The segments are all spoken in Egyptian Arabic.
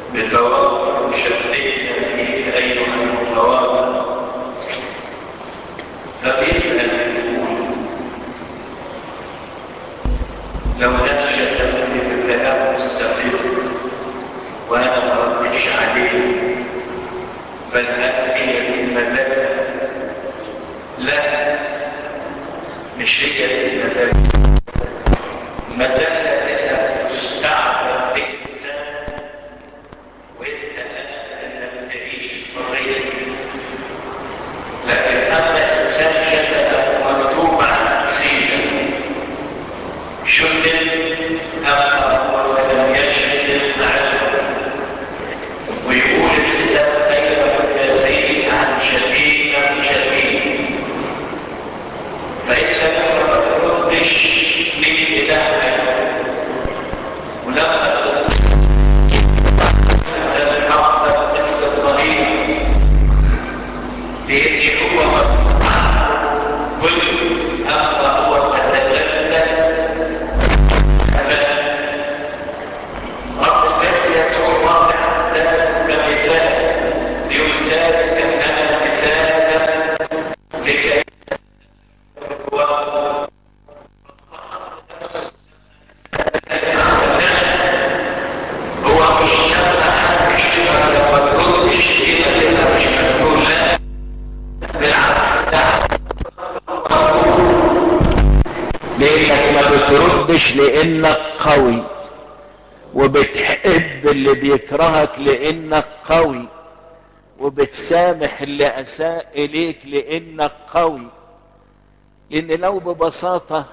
بتوافق شديد فيه أيها المتواضع فبيسأل يقول لو ناس شتمني بكلام مستفز وأنا ما ردش عليه بل هل هي دي المذلة؟ لا مش هي دي المذلة المذلة انك تستعبد بإنسان وانت قادر انك تعيش حرية لكن اما انسان شبه مكتوب عن سيدة شدد اما هو فلم يشدد عنه ويقول الكتاب ايضا الكثير عن شتيمة شتيمة فإن لم تردش للإله ولما الحق مثل الضريب لأن هو كل أما هو تتجدد رب البيت يسوع واضح ذلك كمثال يقول ذلك أننا مثالا لكي هو مش شرط حد يشتغل لما تردش كده كده مش مسؤول لا بالعكس ده لانك ما بتردش لانك قوي وبتحب اللي بيكرهك لانك قوي وبتسامح اللي اساء اليك لانك قوي لان لو ببساطة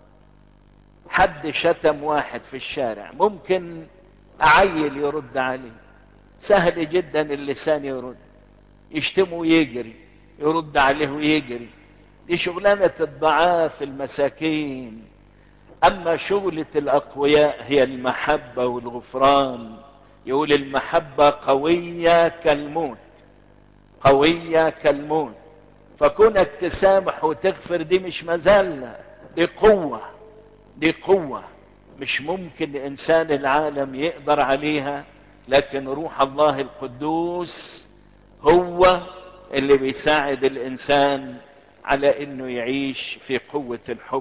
حد شتم واحد في الشارع ممكن عيل يرد عليه سهل جدا اللسان يرد يشتمه ويجري يرد عليه ويجري دي شغلانة الضعاف المساكين اما شغلة الاقوياء هي المحبة والغفران يقول المحبة قوية كالموت قوية كالموت فكونك تسامح وتغفر دي مش مزلة دي قوة دي قوة مش ممكن انسان العالم يقدر عليها لكن روح الله القدوس هو اللي بيساعد الانسان على انه يعيش في قوة الحب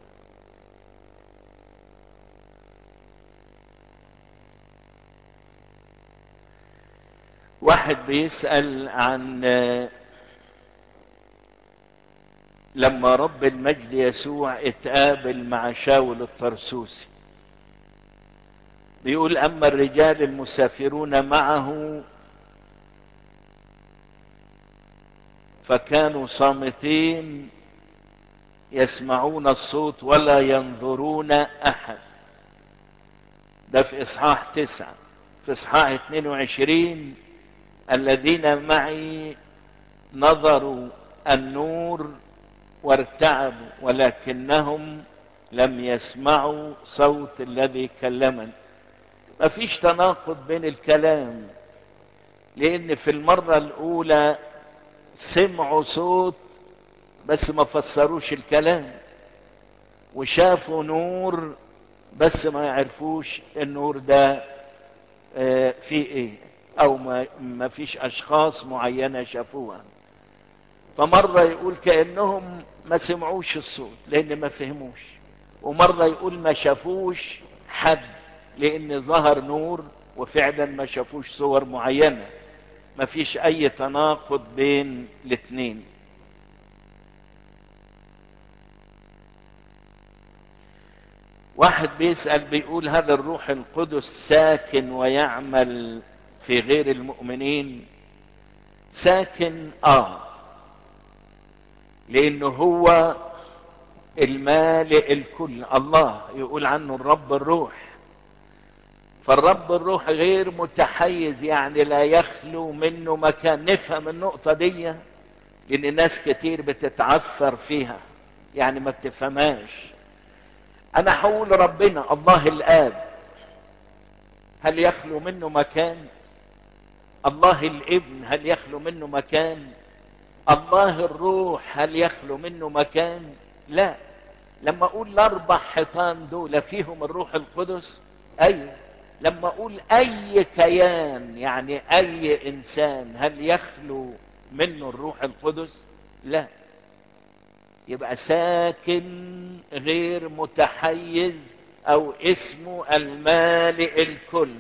واحد بيسأل عن لما رب المجد يسوع اتقابل مع شاول الطرسوسي بيقول اما الرجال المسافرون معه فكانوا صامتين يسمعون الصوت ولا ينظرون احد ده في اصحاح تسعة في اصحاح 22 الذين معي نظروا النور وارتعبوا ولكنهم لم يسمعوا صوت الذي كلمني ما فيش تناقض بين الكلام لان في المرة الاولى سمعوا صوت بس ما فسروش الكلام وشافوا نور بس ما يعرفوش النور ده آه فيه ايه او ما, ما فيش اشخاص معينة شافوها فمرة يقول كأنهم ما سمعوش الصوت لان ما فهموش ومرة يقول ما شافوش حد لان ظهر نور وفعلا ما شافوش صور معينة ما فيش اي تناقض بين الاثنين واحد بيسأل بيقول هل الروح القدس ساكن ويعمل في غير المؤمنين ساكن اه لانه هو المالئ الكل الله يقول عنه الرب الروح فالرب الروح غير متحيز يعني لا يخلو منه مكان نفهم النقطة دي لان ناس كتير بتتعثر فيها يعني ما بتفهمهاش انا هقول ربنا الله الاب هل يخلو منه مكان الله الابن هل يخلو منه مكان الله الروح هل يخلو منه مكان لا لما اقول الاربع حيطان دول فيهم الروح القدس ايوه لما اقول اي كيان يعني اي انسان هل يخلو منه الروح القدس لا يبقى ساكن غير متحيز او اسمه المالئ الكل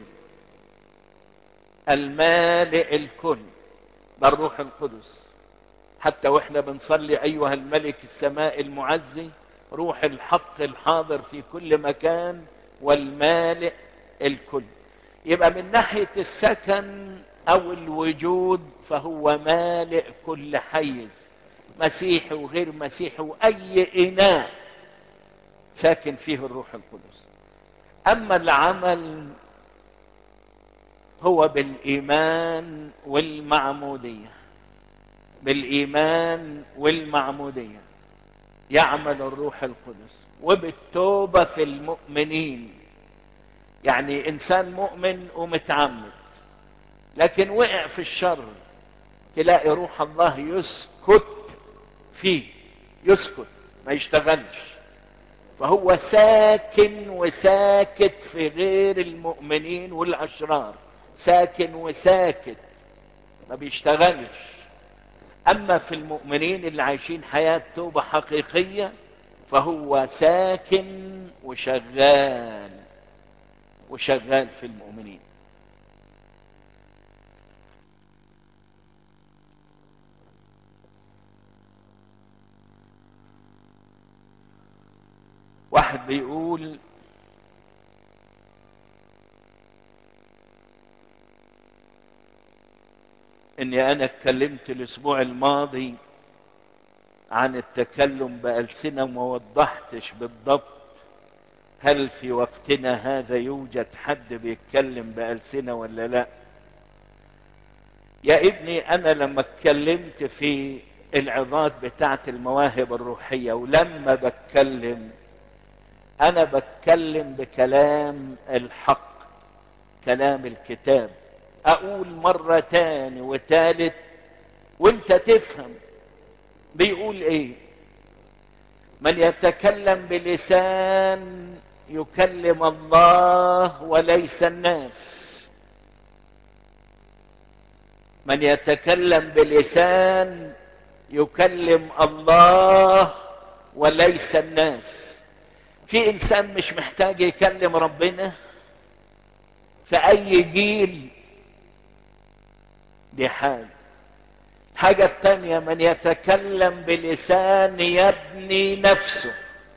المالئ الكل ده الروح القدس حتى واحنا بنصلي ايها الملك السماء المعزي روح الحق الحاضر في كل مكان والمالئ الكل يبقى من ناحية السكن او الوجود فهو مالئ كل حيز مسيحي وغير مسيحي واي اناء ساكن فيه الروح القدس اما العمل هو بالايمان والمعموديه بالايمان والمعموديه يعمل الروح القدس وبالتوبه في المؤمنين يعني انسان مؤمن ومتعمد لكن وقع في الشر تلاقي روح الله يسكت فيه يسكت ما يشتغلش فهو ساكن وساكت في غير المؤمنين والاشرار ساكن وساكت ما بيشتغلش اما في المؤمنين اللي عايشين حياة توبة حقيقية فهو ساكن وشغال وشغال في المؤمنين واحد بيقول اني انا اتكلمت الاسبوع الماضي عن التكلم بألسنة وما وضحتش بالضبط هل في وقتنا هذا يوجد حد بيتكلم بألسنة ولا لا يا ابني انا لما اتكلمت في العظات بتاعت المواهب الروحية ولما بتكلم انا بتكلم بكلام الحق كلام الكتاب اقول مرة تاني وتالت وانت تفهم بيقول ايه من يتكلم بلسان يكلم الله وليس الناس من يتكلم بلسان يكلم الله وليس الناس في انسان مش محتاج يكلم ربنا في اي جيل دي حاجة الحاجة التانية من يتكلم بلسان يبني نفسه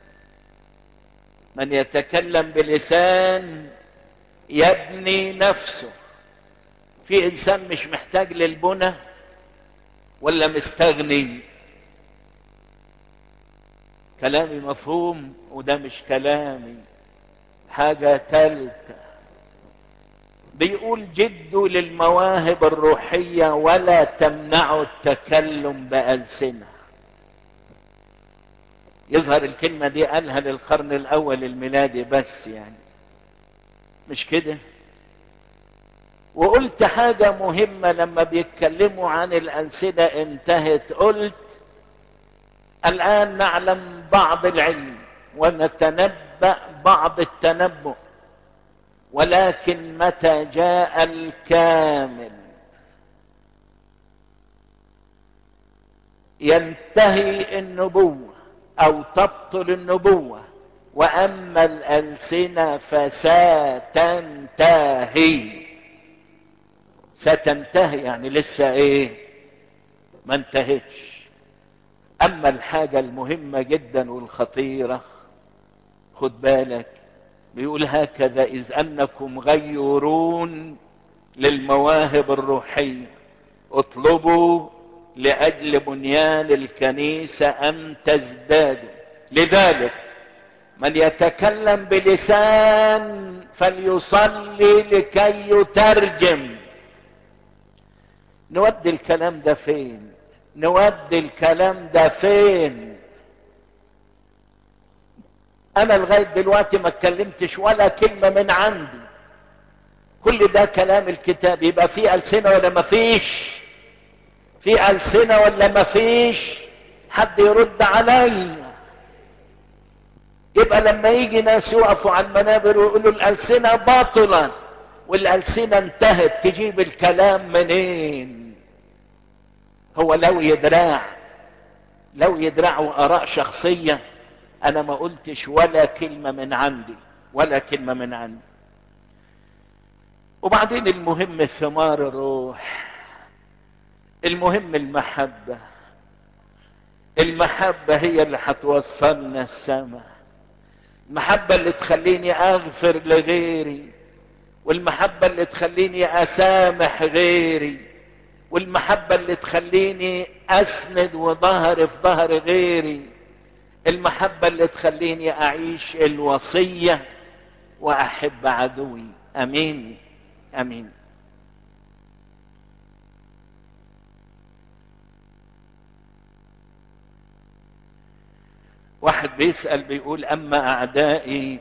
من يتكلم بلسان يبني نفسه في انسان مش محتاج للبنى ولا مستغني كلامي مفهوم وده مش كلامي حاجة تالتة بيقول جدوا للمواهب الروحية ولا تمنعوا التكلم بألسنة يظهر الكلمة دي قالها للقرن الأول الميلادي بس يعني مش كده وقلت حاجة مهمة لما بيتكلموا عن الألسنة انتهت قلت الآن نعلم بعض العلم ونتنبأ بعض التنبؤ ولكن متى جاء الكامل ينتهي النبوة او تبطل النبوة واما الالسنة فستنتهي ستنتهي يعني لسه ايه ما انتهتش اما الحاجة المهمة جدا والخطيرة خد بالك بيقول هكذا اذ انكم غيرون للمواهب الروحية اطلبوا لاجل بنيان الكنيسة ان تزدادوا لذلك من يتكلم بلسان فليصلي لكي يترجم نودي الكلام ده فين نودي الكلام ده فين انا لغاية دلوقتي ما اتكلمتش ولا كلمة من عندي كل ده كلام الكتاب يبقى في ألسنة ولا ما فيش في ألسنة ولا ما فيش حد يرد عليا يبقى لما يجي ناس يقفوا على المنابر ويقولوا الألسنة باطلا والألسنة انتهت تجيب الكلام منين هو لو يدراع لو يدرعوا آراء شخصية أنا ما قلتش ولا كلمة من عندي ولا كلمة من عندي وبعدين المهم ثمار الروح المهم المحبة المحبة هي اللي هتوصلنا السماء المحبة اللي تخليني اغفر لغيري والمحبة اللي تخليني اسامح غيري والمحبة اللي تخليني اسند وظهري في ظهر غيري المحبة اللي تخليني اعيش الوصية واحب عدوي امين امين واحد بيسأل بيقول اما اعدائي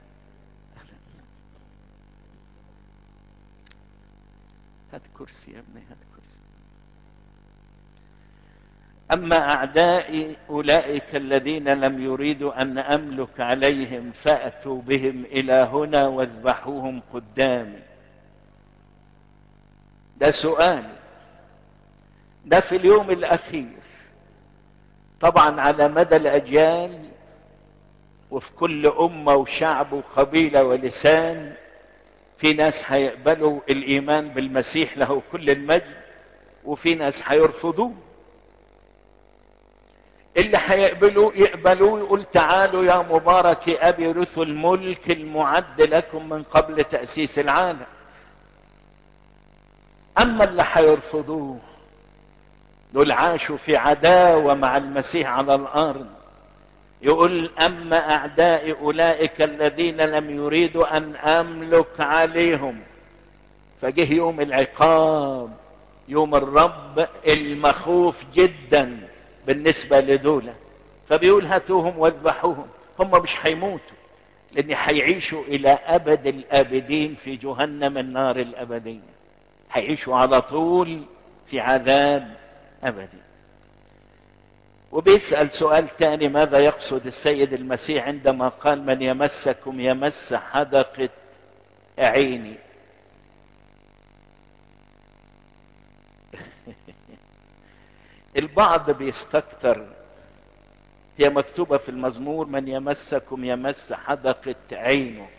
هات كرسي يا ابني هات كرسي اما اعدائي اولئك الذين لم يريدوا ان املك عليهم فاتوا بهم الى هنا واذبحوهم قدامي ده سؤال ده في اليوم الاخير طبعا على مدى الاجيال وفي كل امه وشعب وقبيله ولسان في ناس هيقبلوا الايمان بالمسيح له كل المجد وفي ناس هيرفضوه اللي هيقبلوا يقبلوا يقول تعالوا يا مبارك ابي رث الملك المعد لكم من قبل تاسيس العالم اما اللي هيرفضوه دول عاشوا في عداوة مع المسيح على الأرض يقول أما أعدائي أولئك الذين لم يريدوا أن أملك عليهم فجه يوم العقاب يوم الرب المخوف جدا بالنسبة لدولة فبيقول هاتوهم واذبحوهم هم مش هيموتوا لأن هيعيشوا إلى أبد الآبدين في جهنم النار الأبدية هيعيشوا على طول في عذاب ابدي وبيسأل سؤال تاني ماذا يقصد السيد المسيح عندما قال من يمسكم يمس حدقة عيني البعض بيستكتر هي مكتوبة في المزمور من يمسكم يمس حدقة عينه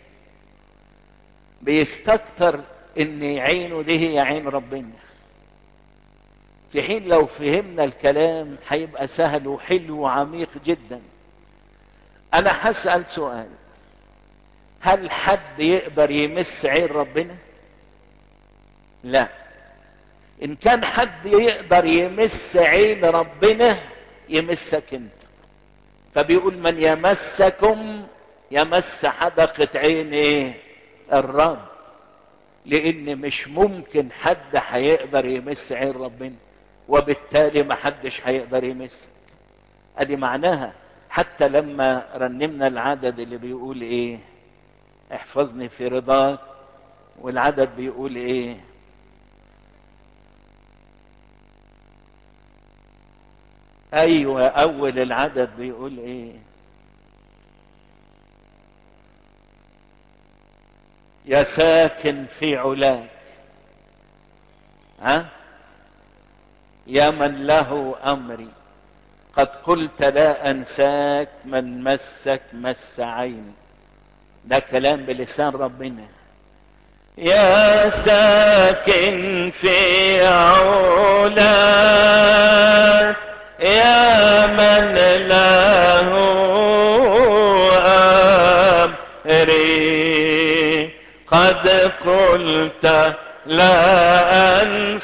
بيستكتر ان عينه دي هي عين ربنا في حين لو فهمنا الكلام هيبقى سهل وحلو وعميق جدا انا هسأل سؤال هل حد يقدر يمس عين ربنا لا ان كان حد يقدر يمس عين ربنا يمسك انت فبيقول من يمسكم يمس حدقة عين ايه الرب لان مش ممكن حد هيقدر يمس عين ربنا وبالتالي ما حدش هيقدر يمسك ادي معناها حتى لما رنمنا العدد اللي بيقول ايه احفظني في رضاك والعدد بيقول ايه ايوه اول العدد بيقول ايه يا ساكن في علاك ها يا من له امري قد قلت لا انساك من مسك مس عيني ده كلام بلسان ربنا يا ساكن في علاك يا من له امري قد قلت لا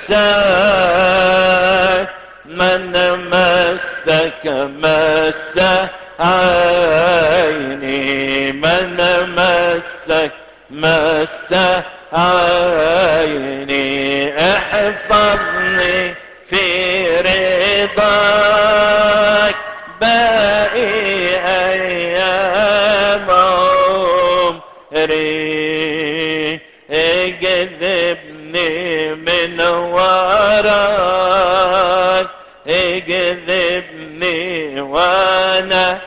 انساك من مسك مس عيني من مسك مس عيني احفظني في رضاك باقي ايام عمري اجذبني من وراك اجذبني وانا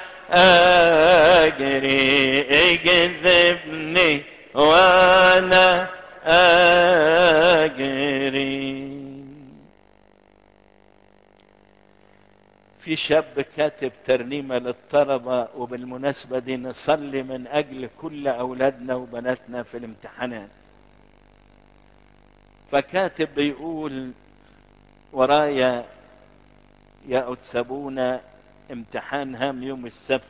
اجري اجذبني وانا في شاب كاتب ترنيمة للطلبة وبالمناسبة دي نصلي من أجل كل أولادنا وبناتنا في الامتحانات فكاتب بيقول ورايا يا أتسبونا امتحان هام يوم السبت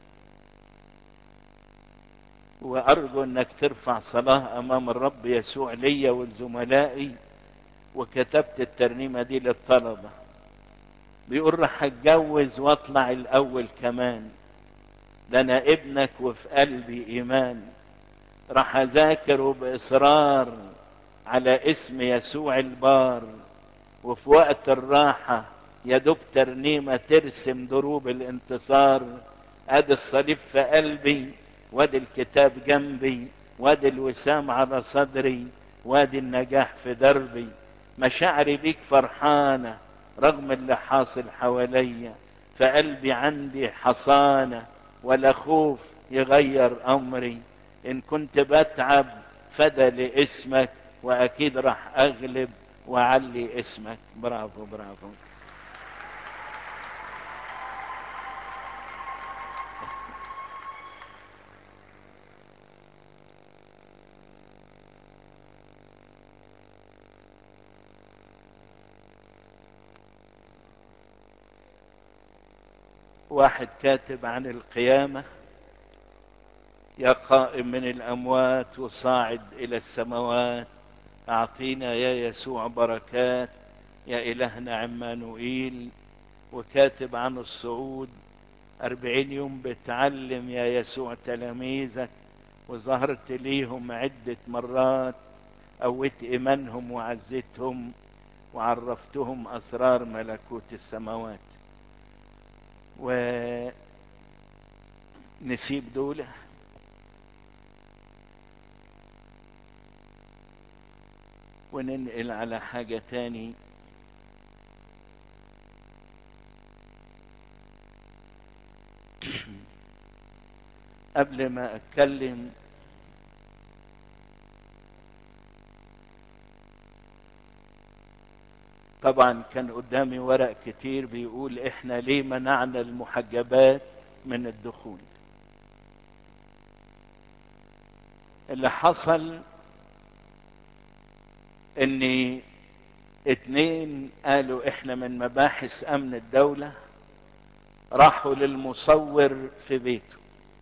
وأرجو أنك ترفع صلاة أمام الرب يسوع ليا ولزملائي وكتبت الترنيمة دي للطلبة بيقول راح اتجوز واطلع الاول كمان ده انا ابنك وفي قلبي ايمان راح اذاكر باصرار على اسم يسوع البار وفي وقت الراحة يا دوب ترنيمة ترسم دروب الانتصار ادي الصليب في قلبي وادي الكتاب جنبي وادي الوسام على صدري وادي النجاح في دربي مشاعري بيك فرحانه رغم اللي حاصل حواليا فقلبي عندي حصانة ولا خوف يغير أمري إن كنت بتعب فدى لاسمك وأكيد راح أغلب وأعلي اسمك برافو برافو واحد كاتب عن القيامة يا قائم من الأموات وصاعد إلى السماوات أعطينا يا يسوع بركات يا إلهنا عمانوئيل وكاتب عن الصعود أربعين يوم بتعلم يا يسوع تلاميذك وظهرت ليهم عدة مرات قويت إيمانهم وعزتهم وعرفتهم أسرار ملكوت السماوات ونسيب دول وننقل على حاجة تاني قبل ما اتكلم طبعا كان قدامي ورق كتير بيقول احنا ليه منعنا المحجبات من الدخول اللي حصل ان اتنين قالوا احنا من مباحث امن الدولة راحوا للمصور في بيته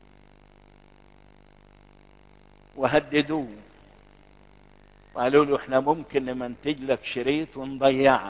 وهددوه وقالوا له احنا ممكن نمنتج لك شريط ونضيعك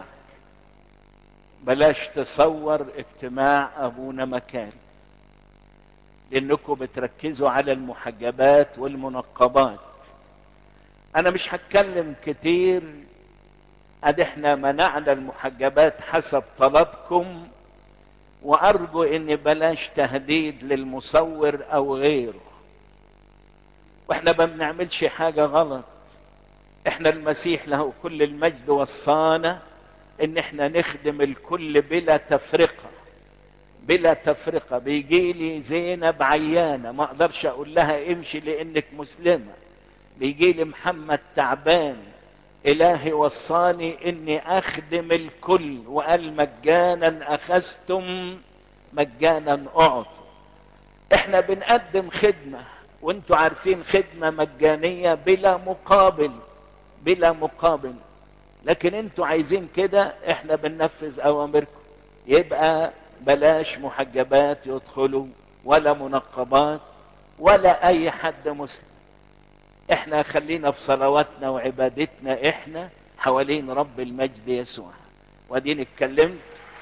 بلاش تصور اجتماع ابونا مكان لانكم بتركزوا على المحجبات والمنقبات انا مش هتكلم كتير ادي احنا منعنا المحجبات حسب طلبكم وارجو ان بلاش تهديد للمصور او غيره واحنا ما بنعملش حاجة غلط احنا المسيح له كل المجد وصانا ان احنا نخدم الكل بلا تفرقة بلا تفرقة بيجي لي زينب عيانة ما اقدرش اقول لها امشي لانك مسلمة بيجي لي محمد تعبان الهي وصاني اني اخدم الكل وقال مجانا اخذتم مجانا اعطوا احنا بنقدم خدمة وانتوا عارفين خدمة مجانية بلا مقابل بلا مقابل لكن انتوا عايزين كده احنا بننفذ اوامركم يبقى بلاش محجبات يدخلوا ولا منقبات ولا اي حد مسلم احنا خلينا في صلواتنا وعبادتنا احنا حوالين رب المجد يسوع واديني اتكلمت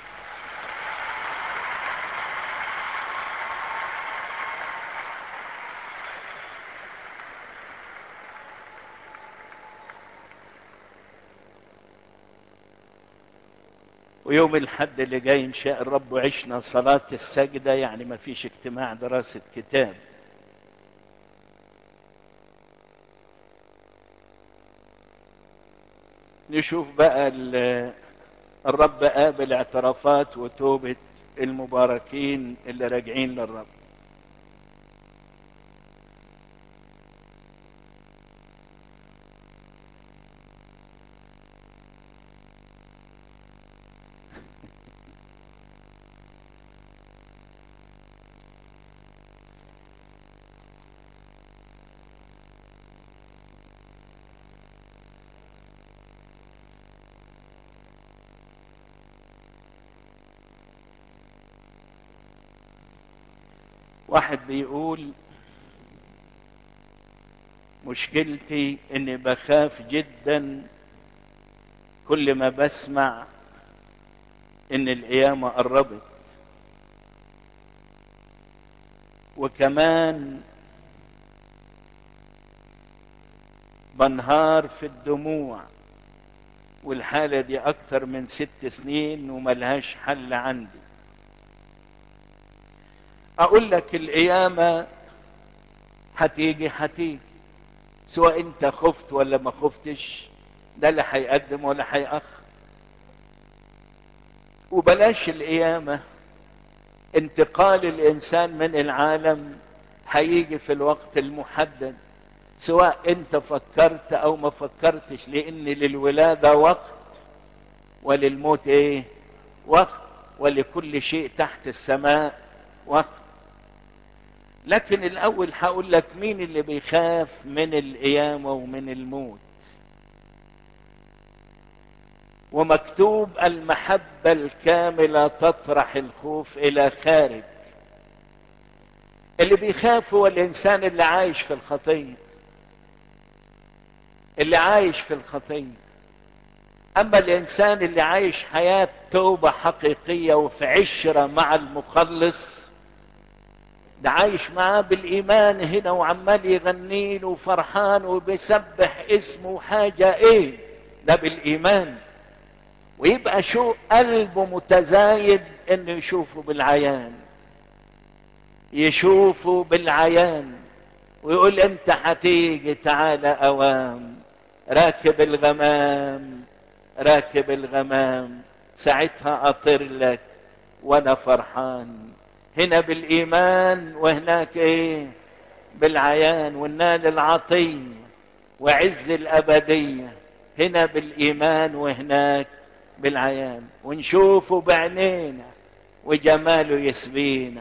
ويوم الحد اللي جاي ان شاء الرب عشنا صلاة السجدة يعني ما فيش اجتماع دراسة كتاب نشوف بقى الرب قابل اعترافات وتوبة المباركين اللي راجعين للرب واحد بيقول مشكلتي اني بخاف جدا كل ما بسمع ان القيامة قربت وكمان بنهار في الدموع والحالة دي اكتر من ست سنين وملهاش حل عندي اقول لك القيامة هتيجي هتيجي سواء انت خفت ولا ما خفتش ده لا هيقدم ولا هيأخر وبلاش القيامة انتقال الانسان من العالم هيجي في الوقت المحدد سواء انت فكرت او ما فكرتش لان للولادة وقت وللموت ايه وقت ولكل شيء تحت السماء وقت لكن الاول هقول لك مين اللي بيخاف من القيامة ومن الموت ومكتوب المحبة الكاملة تطرح الخوف الى خارج اللي بيخاف هو الانسان اللي عايش في الخطية اللي عايش في الخطية اما الانسان اللي عايش حياة توبة حقيقية وفي عشرة مع المخلص ده عايش معاه بالايمان هنا وعمال يغني له وفرحان وبيسبح اسمه حاجة ايه ده بالايمان ويبقى شو قلبه متزايد انه يشوفه بالعيان يشوفه بالعيان ويقول امتى هتيجي تعالى اوام راكب الغمام راكب الغمام ساعتها اطير لك وانا فرحان هنا بالايمان وهناك ايه بالعيان ونال العطية وعز الابدية هنا بالايمان وهناك بالعيان ونشوفه بعينينا وجماله يسبينا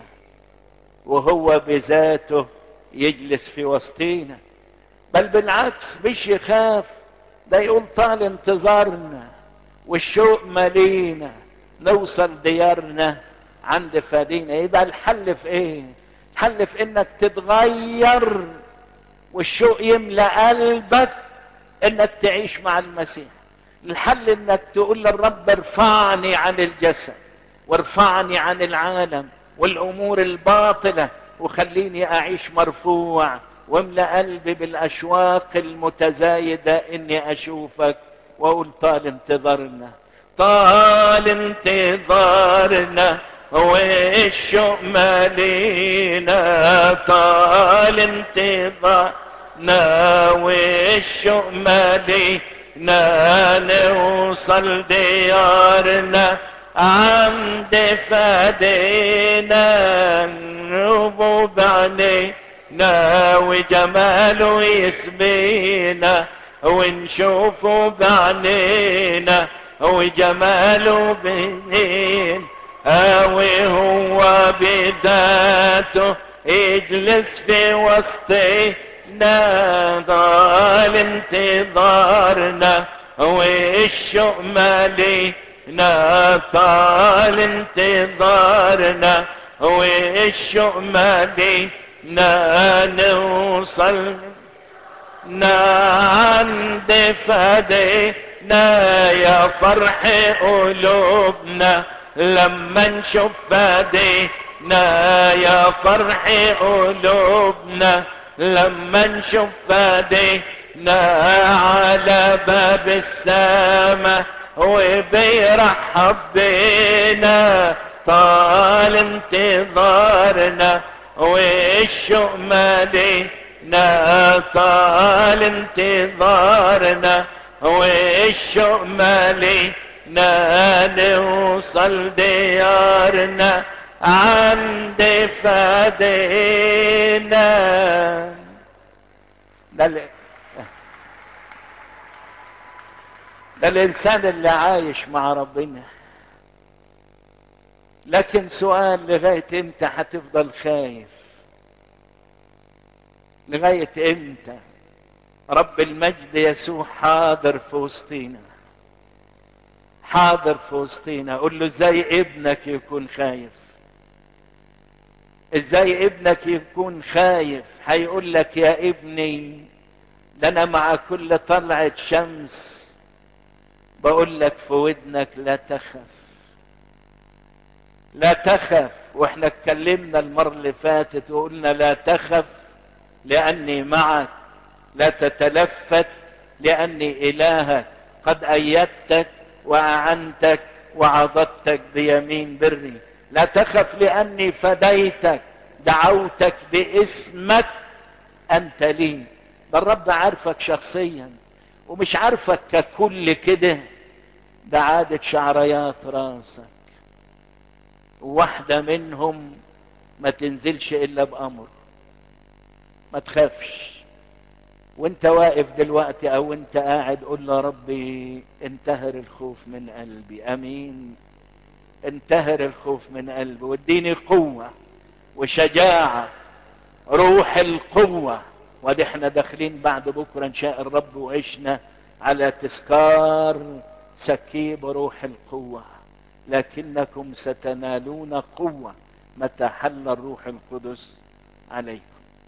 وهو بذاته يجلس في وسطينا بل بالعكس مش يخاف ده يقول طال انتظارنا والشوق مالينا نوصل ديارنا عند فادينا يبقى الحل في ايه الحل في انك تتغير والشوق يملأ قلبك انك تعيش مع المسيح الحل انك تقول للرب ارفعني عن الجسد وارفعني عن العالم والامور الباطلة وخليني اعيش مرفوع واملأ قلبي بالاشواق المتزايدة اني اشوفك واقول طال انتظارنا طال انتظارنا والشوق مالينا طال انتظارنا والشوق مالينا نوصل ديارنا عند فدينا نبوب علينا وجماله يسبينا ونشوفه بعينينا وجماله بين هاوي هو بذاته يجلس في وسطنا ضال انتظارنا والشوق مالينا طال انتظارنا والشوق مالينا نوصل عند فدينا يا فرح قلوبنا لما نشوف فدينا يا فرح قلوبنا لما نشوف فدينا على باب السماء وبيرحب بينا طال انتظارنا والشوق مالينا طال انتظارنا والشوق مالينا نوصل ديارنا عند فدينا ده ال... ده الانسان اللي عايش مع ربنا لكن سؤال لغاية امتى هتفضل خايف لغاية امتى رب المجد يسوع حاضر في وسطينا حاضر في وسطينا قول له زي ابنك يكون خايف ازاي ابنك يكون خايف هيقول لك يا ابني ده انا مع كل طلعة شمس بقول لك في ودنك لا تخف لا تخف واحنا اتكلمنا المرة اللي فاتت وقلنا لا تخف لاني معك لا تتلفت لاني الهك قد ايدتك واعنتك وعضدتك بيمين بري لا تخف لاني فديتك دعوتك باسمك انت لي ده الرب عارفك شخصيا ومش عارفك ككل كده ده عادة شعريات راسك واحدة منهم ما تنزلش الا بامر ما تخافش وانت واقف دلوقتي او انت قاعد قول له ربي انتهر الخوف من قلبي امين انتهر الخوف من قلبي واديني قوة وشجاعة روح القوة وادي احنا داخلين بعد بكرة ان شاء الرب وعشنا على تذكار سكيب روح القوة لكنكم ستنالون قوة متى حل الروح القدس عليكم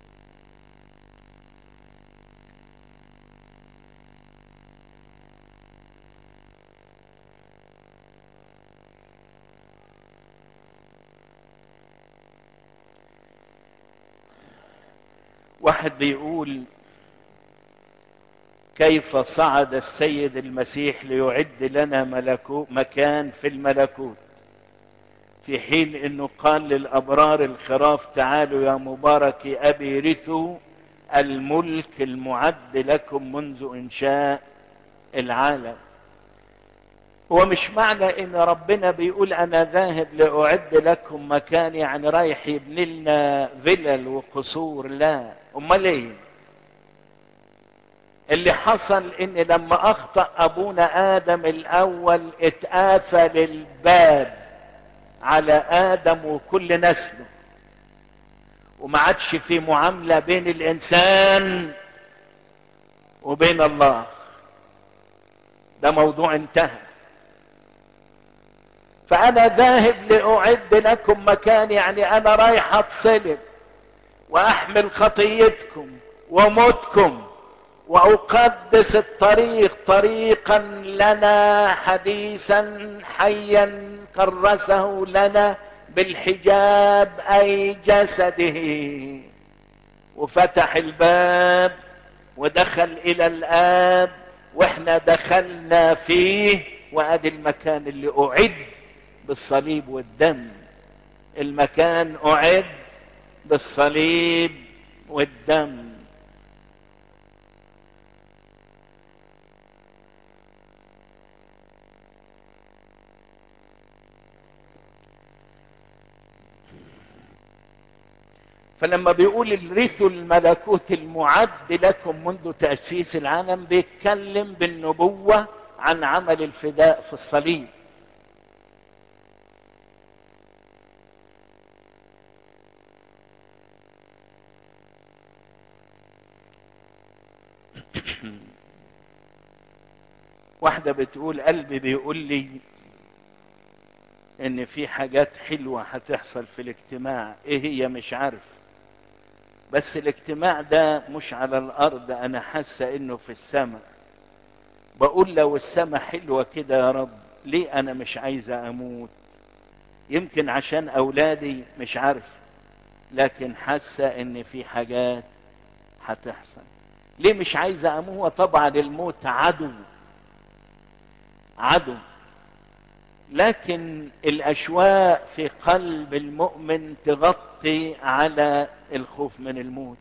واحد بيقول كيف صعد السيد المسيح ليعد لنا ملكو مكان في الملكوت في حين انه قال للابرار الخراف تعالوا يا مبارك ابي رثوا الملك المعد لكم منذ انشاء العالم هو مش معنى ان ربنا بيقول انا ذاهب لاعد لكم مكان يعني رايح يبني لنا فلل وقصور لا امال ايه اللي حصل ان لما اخطأ ابونا ادم الاول اتقافل الباب على ادم وكل نسله وما عادش في معاملة بين الانسان وبين الله ده موضوع انتهى فانا ذاهب لاعد لكم مكان يعني انا رايح اتصلب واحمل خطيتكم وموتكم واقدس الطريق طريقا لنا حديثا حيا كرسه لنا بالحجاب اي جسده وفتح الباب ودخل الى الاب واحنا دخلنا فيه وادي المكان اللي اعد بالصليب والدم المكان اعد بالصليب والدم فلما بيقول الرثوا الملكوت المعد لكم منذ تأسيس العالم بيتكلم بالنبوة عن عمل الفداء في الصليب واحدة بتقول قلبي بيقول لي ان في حاجات حلوة هتحصل في الاجتماع ايه هي مش عارف بس الاجتماع ده مش على الارض انا حاسة انه في السماء بقول لو السماء حلوة كده يا رب ليه انا مش عايزة اموت يمكن عشان اولادي مش عارف لكن حاسة ان في حاجات هتحصل ليه مش عايزة اموت طبعا الموت عدو عدو لكن الاشواق في قلب المؤمن تغطي على الخوف من الموت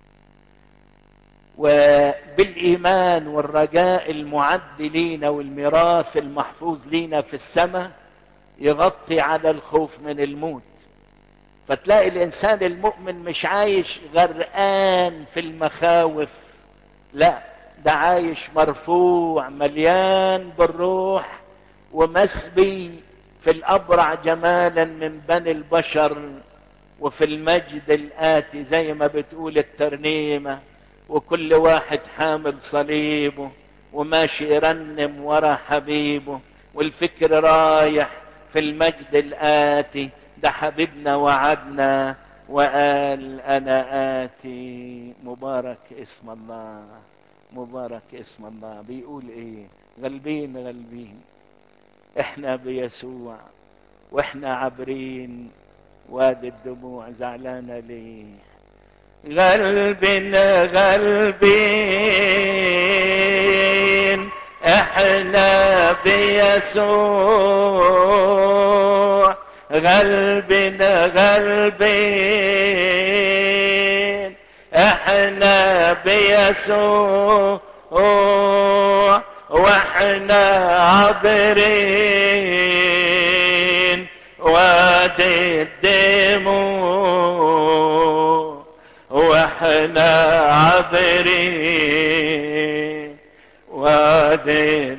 وبالايمان والرجاء المعد لينا والميراث المحفوظ لينا في السماء يغطي على الخوف من الموت فتلاقي الانسان المؤمن مش عايش غرقان في المخاوف لا ده عايش مرفوع مليان بالروح ومسبي في الابرع جمالا من بني البشر وفي المجد الاتي زي ما بتقول الترنيمة وكل واحد حامل صليبه وماشي يرنم ورا حبيبه والفكر رايح في المجد الاتي ده حبيبنا وعدنا وقال انا اتي مبارك اسم الله مبارك اسم الله بيقول ايه غلبين غلبين احنا بيسوع واحنا عابرين وادي الدموع زعلانة ليه غلبين غلبين احنا بيسوع غلبين غلبين احنا بيسوع واحنا عابرين وادي الدموع واحنا عابرين وادي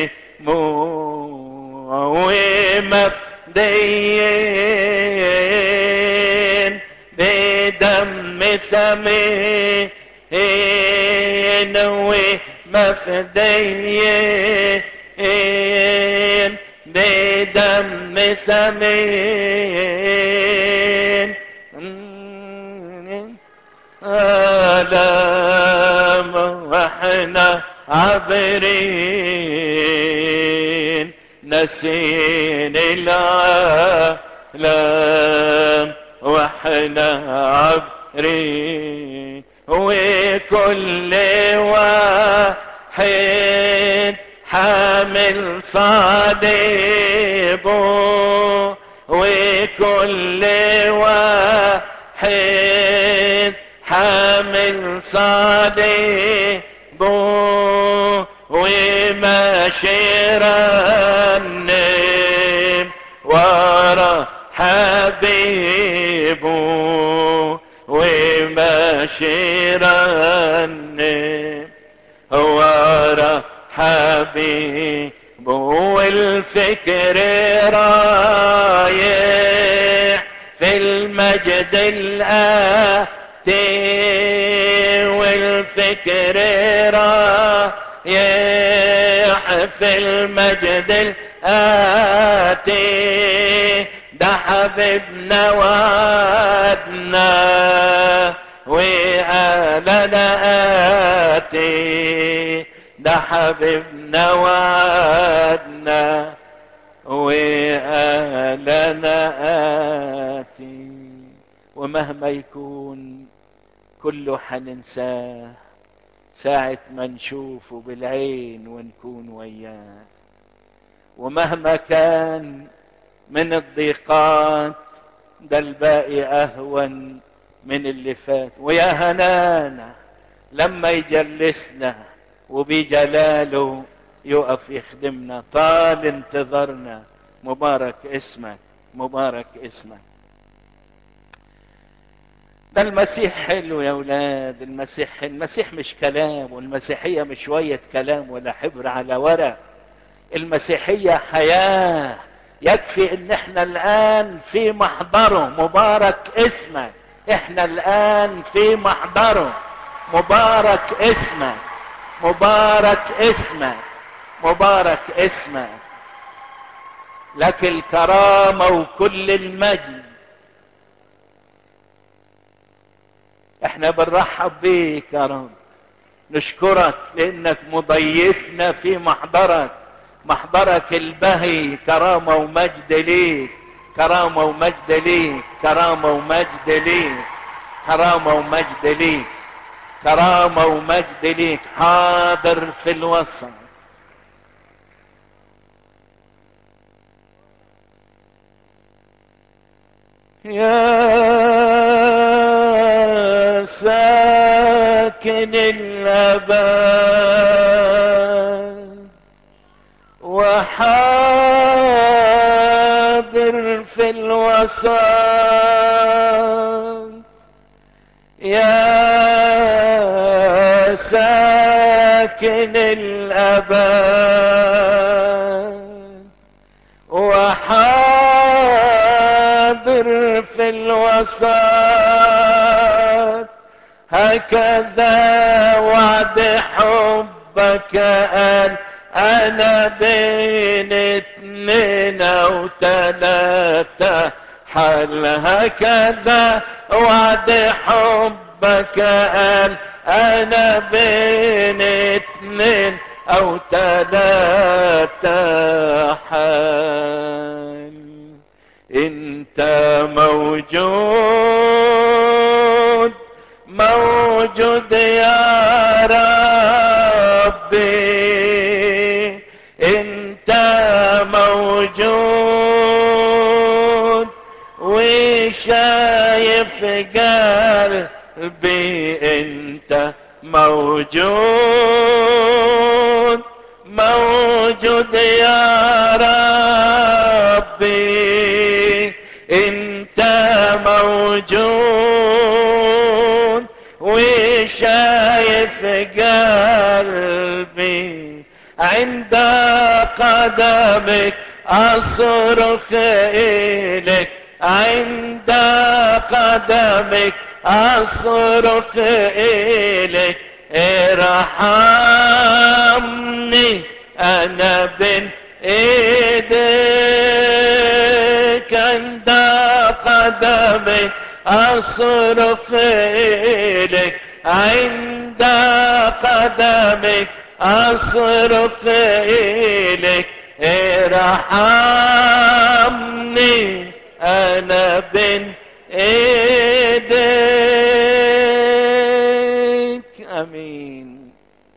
الدموع ومفديين بدم ثمين ومفديين بدم ثمين آلام واحنا عابرين نسين العالم واحنا عابرين وكل واحد حامل صليبه وكل واحد حامل صليبه وماشي رنم ورا حبيبه وماشي رنم ورا حبيبه والفكر رايح في المجد الآتي والفكر رايح في المجد الآتي ده حبيبنا وعدنا وآلنا آتي ده حبيبنا وعدنا وآلنا آتي ومهما يكون كله حننساه ساعة ما نشوفه بالعين ونكون وياه ومهما كان من الضيقات ده الباقي اهون من اللي فات ويا هنانا لما يجلسنا وبجلاله يقف يخدمنا طال انتظارنا مبارك اسمك مبارك اسمك ده المسيح حلو يا ولاد المسيح حلو. المسيح مش كلام والمسيحية مش شوية كلام ولا حبر على ورق المسيحية حياة يكفي ان احنا الان في محضره مبارك اسمك احنا الان في محضره مبارك اسمك مبارك اسمك مبارك اسمك لك الكرامة وكل المجد احنا بنرحب بيك يا رب نشكرك لانك مضيفنا في محضرك محضرك البهي كرامة ومجد ليك كرامة ومجد ليك كرامة ومجد ليك كرامة ومجد ليك كرامة ومجد ليك حاضر في الوسط يا ساكن الأبد وحاضر في الوسط يا ساكن الأبد وحاضر في الوسط هكذا وعد حبك أن أنا بين اتنين أو تلاتة حل هكذا وعد حبك قال انا بين اتنين او تلاتة حال انت موجود موجود يا ربي انت موجود وشايف قلبي انت موجود موجود يا ربي انت موجود وشايف قلبي عند قدمك اصرخ اليك عند قدمك اصرخ اليك ارحمني انا بين ايديك عند قدمك اصرخ اليك عند قدمك اصرخ اليك ارحمني انا بين ايديك امين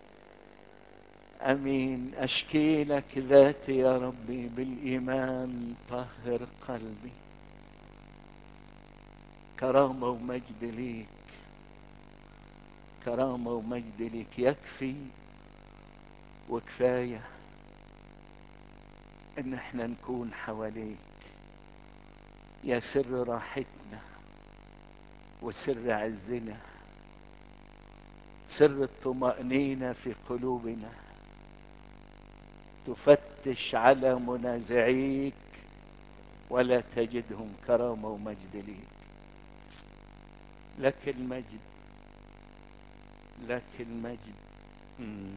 امين اشكي لك ذاتي يا ربي بالايمان طهر قلبي كرامه ومجد ليك كرامه ومجد ليك يكفي وكفايه ان احنا نكون حواليك يا سر راحتنا وسر عزنا سر الطمأنينة في قلوبنا تفتش على منازعيك ولا تجدهم كرامة ومجد ليك لك المجد لك المجد مم.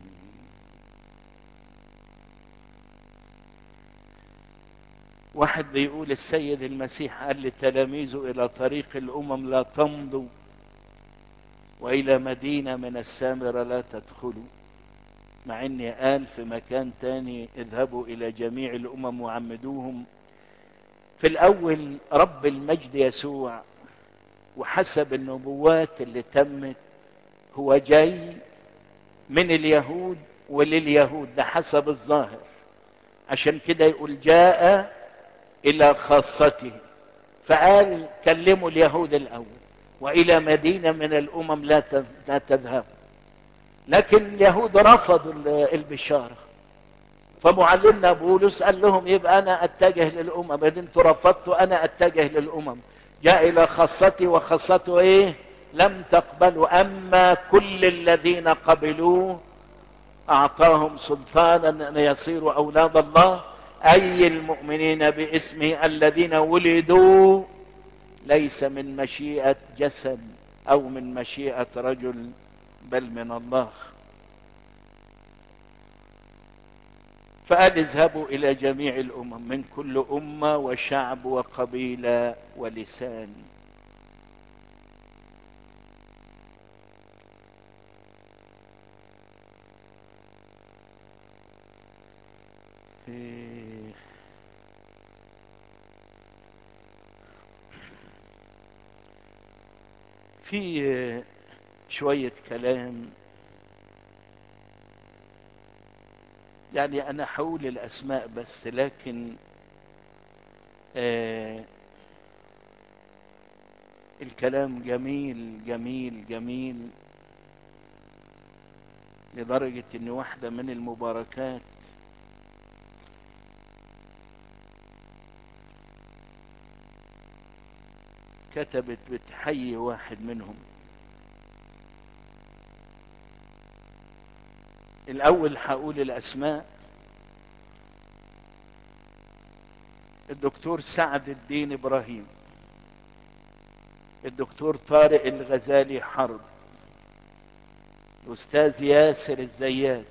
واحد بيقول السيد المسيح قال لتلاميذه الى طريق الامم لا تمضوا والى مدينة من السامرة لا تدخلوا مع اني قال في مكان تاني اذهبوا الى جميع الامم وعمدوهم في الاول رب المجد يسوع وحسب النبوات اللي تمت هو جاي من اليهود ولليهود ده حسب الظاهر عشان كده يقول جاء الى خاصته فقال كلموا اليهود الاول والى مدينه من الامم لا لا تذهب لكن اليهود رفضوا البشاره فمعلمنا بولس قال لهم يبقى انا اتجه للامم اذا انتوا رفضتوا انا اتجه للامم جاء الى خاصتي وخاصته ايه لم تقبلوا اما كل الذين قبلوه اعطاهم سلطانا ان يصيروا اولاد الله اي المؤمنين باسمه الذين ولدوا ليس من مشيئه جسد او من مشيئه رجل بل من الله فقال اذهبوا الى جميع الامم من كل امه وشعب وقبيله ولسان إيه. في شوية كلام يعني أنا حول الأسماء بس لكن آه الكلام جميل جميل جميل لدرجة إن واحدة من المباركات كتبت بتحيي واحد منهم الاول هقول الاسماء الدكتور سعد الدين ابراهيم الدكتور طارق الغزالي حرب الاستاذ ياسر الزيات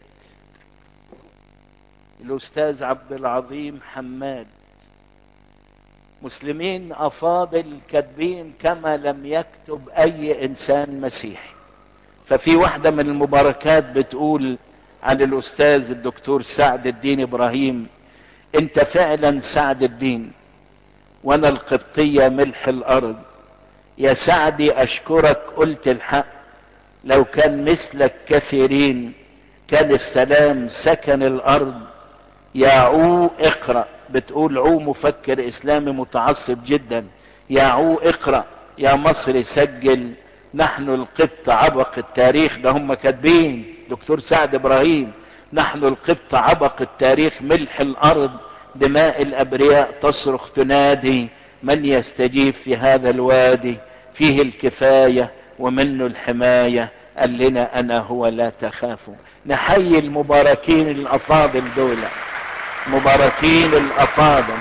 الاستاذ عبد العظيم حماد مسلمين افاضل كاتبين كما لم يكتب اي انسان مسيحي ففي واحدة من المباركات بتقول عن الاستاذ الدكتور سعد الدين ابراهيم انت فعلا سعد الدين وانا القبطية ملح الارض يا سعدي اشكرك قلت الحق لو كان مثلك كثيرين كان السلام سكن الارض يا عو اقرأ بتقول عو مفكر اسلامي متعصب جدا يا عو اقرأ يا مصري سجل نحن القبط عبق التاريخ ده هم كاتبين دكتور سعد ابراهيم نحن القبط عبق التاريخ ملح الارض دماء الابرياء تصرخ تنادي من يستجيب في هذا الوادي فيه الكفاية ومنه الحماية قال لنا انا هو لا تخافوا نحيي المباركين الافاضل دول مباركين الافاضل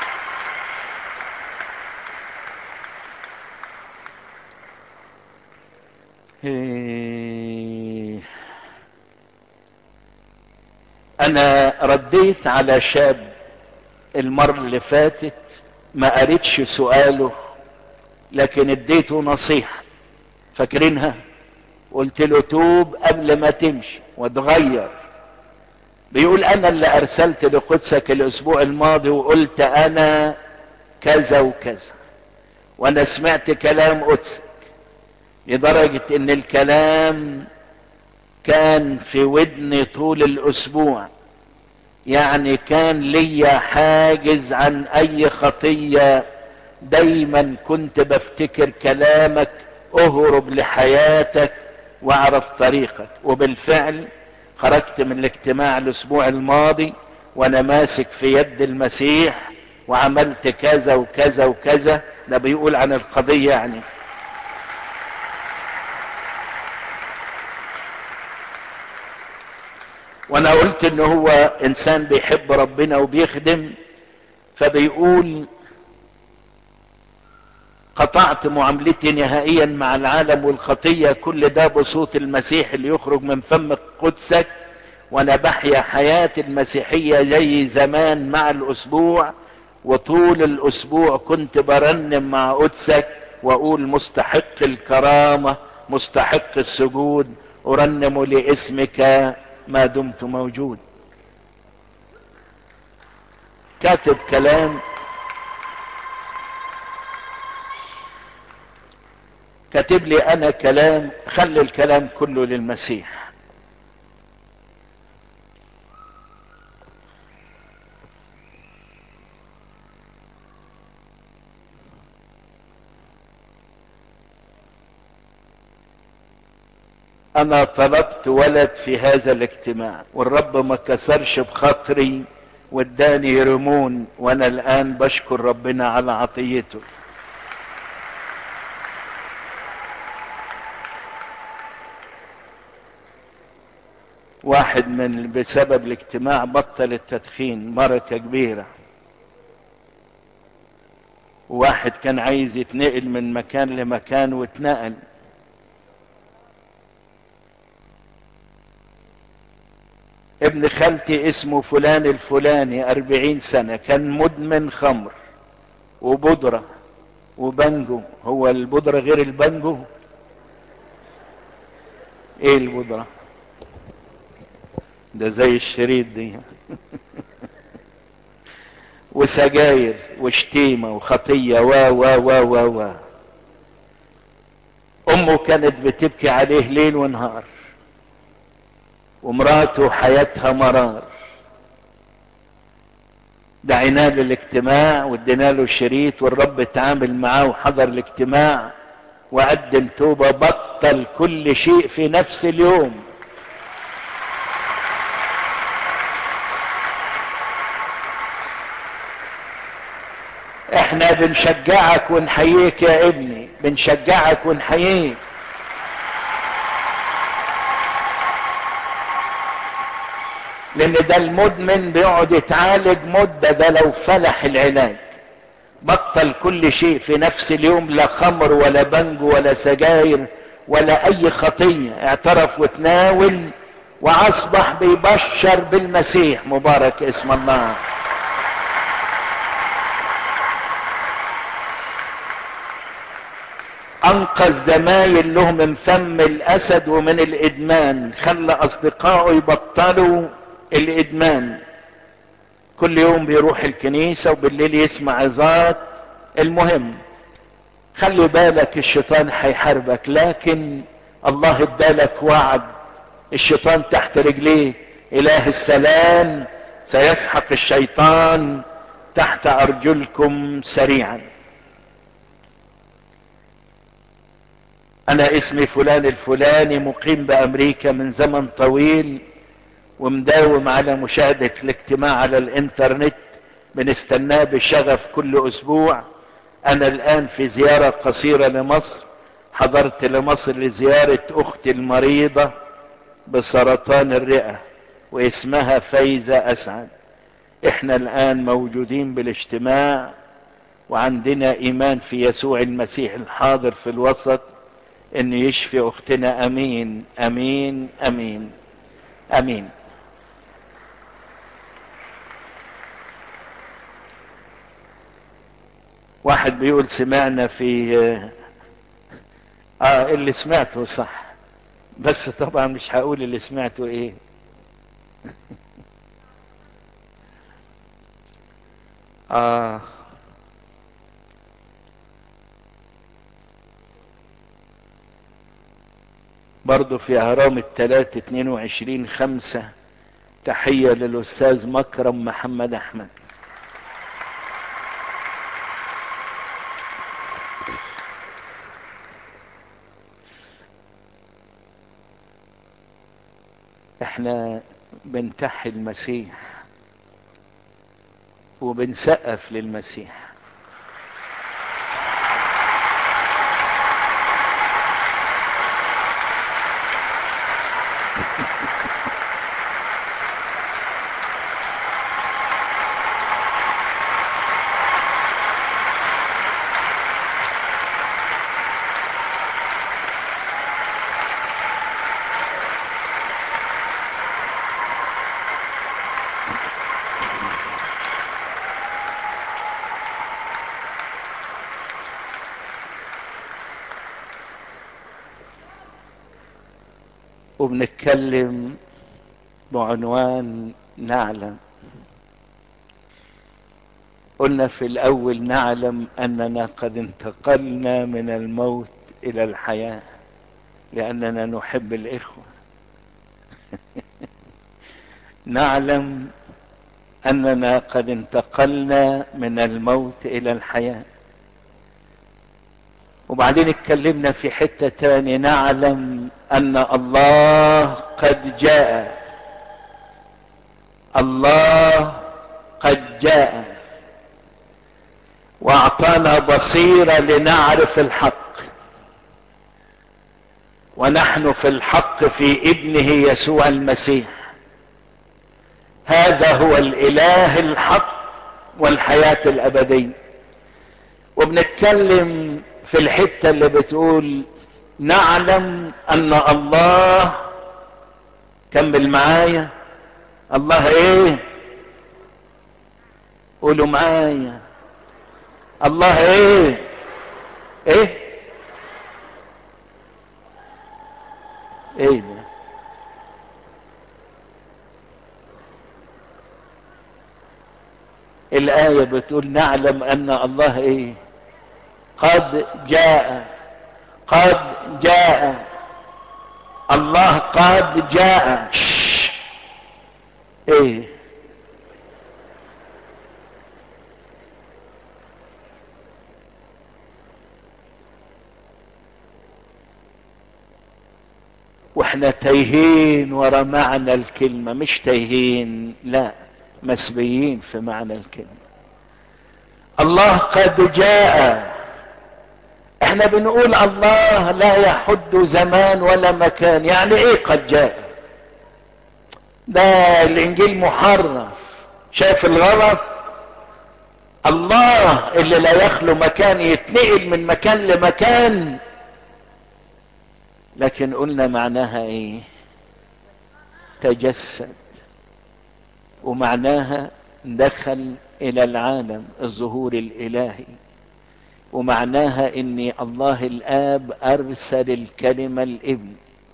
انا رديت على شاب المرة اللي فاتت ما قريتش سؤاله لكن اديته نصيحة فاكرينها قلت له توب قبل ما تمشي وتغير بيقول انا اللي ارسلت لقدسك الاسبوع الماضي وقلت انا كذا وكذا وانا سمعت كلام قدسك لدرجة ان الكلام كان في ودني طول الاسبوع يعني كان ليا حاجز عن اي خطية دايما كنت بفتكر كلامك اهرب لحياتك واعرف طريقك وبالفعل خرجت من الاجتماع الاسبوع الماضي وانا ماسك في يد المسيح وعملت كذا وكذا وكذا ده بيقول عن القضية يعني وانا قلت ان هو انسان بيحب ربنا وبيخدم فبيقول قطعت معاملتي نهائيا مع العالم والخطية كل ده بصوت المسيح اللي يخرج من فم قدسك وانا بحيا حياتي المسيحية زي زمان مع الاسبوع وطول الاسبوع كنت برنم مع قدسك واقول مستحق الكرامة مستحق السجود ارنم لاسمك ما دمت موجود كاتب كلام كاتب لي انا كلام خلي الكلام كله للمسيح انا طلبت ولد في هذا الاجتماع والرب ما كسرش بخاطري واداني رمون وانا الان بشكر ربنا على عطيته واحد من بسبب الاجتماع بطل التدخين بركة كبيرة واحد كان عايز يتنقل من مكان لمكان واتنقل ابن خالتي اسمه فلان الفلاني اربعين سنة كان مدمن خمر وبودرة وبنجو هو البودرة غير البنجو ايه البودرة ده زي الشريط دي وسجاير وشتيمة وخطية و و و و و امه كانت بتبكي عليه ليل ونهار ومراته حياتها مرار دعيناه للاجتماع وادينا له شريط والرب اتعامل معاه وحضر الاجتماع وقدم توبة بطل كل شيء في نفس اليوم احنا بنشجعك ونحييك يا ابني بنشجعك ونحييك لان ده المدمن بيقعد يتعالج مدة ده لو فلح العلاج بطل كل شيء في نفس اليوم لا خمر ولا بنجو ولا سجاير ولا اي خطية اعترف وتناول واصبح بيبشر بالمسيح مبارك اسم الله انقذ زمايل له من فم الاسد ومن الادمان خلى اصدقائه يبطلوا الادمان كل يوم بيروح الكنيسة وبالليل يسمع عظات المهم خلي بالك الشيطان هيحاربك لكن الله ادالك وعد الشيطان تحت رجليه اله السلام سيسحق الشيطان تحت ارجلكم سريعا انا اسمي فلان الفلاني مقيم بامريكا من زمن طويل ومداوم على مشاهدة الاجتماع على الانترنت بنستناه بشغف كل اسبوع انا الان في زيارة قصيرة لمصر حضرت لمصر لزيارة اختي المريضة بسرطان الرئة واسمها فايزة اسعد احنا الان موجودين بالاجتماع وعندنا ايمان في يسوع المسيح الحاضر في الوسط ان يشفي اختنا امين امين امين امين واحد بيقول سمعنا في اه اللي سمعته صح بس طبعا مش هقول اللي سمعته ايه اه برضو في اهرام التلات اتنين وعشرين خمسة تحية للاستاذ مكرم محمد احمد احنا بنتحي المسيح وبنسقف للمسيح وبنتكلم بعنوان نعلم قلنا في الاول نعلم اننا قد انتقلنا من الموت الى الحياة لاننا نحب الاخوة نعلم اننا قد انتقلنا من الموت الى الحياة وبعدين اتكلمنا في حتة تاني نعلم ان الله قد جاء الله قد جاء واعطانا بصيرة لنعرف الحق ونحن في الحق في ابنه يسوع المسيح هذا هو الاله الحق والحياة الابدية وبنتكلم في الحتة اللي بتقول نعلم ان الله كمل معايا الله ايه قولوا معايا الله ايه ايه ايه ده الآية بتقول نعلم أن الله إيه قد جاء قد جاء الله قد جاء شش. ايه واحنا تايهين ورا معنى الكلمة مش تايهين لا مسبيين في معنى الكلمة الله قد جاء احنا بنقول الله لا يحد زمان ولا مكان يعني ايه قد جاء ده الانجيل محرف شايف الغلط الله اللي لا يخلو مكان يتنقل من مكان لمكان لكن قلنا معناها ايه تجسد ومعناها دخل الى العالم الظهور الالهي ومعناها ان الله الاب ارسل الكلمة الابن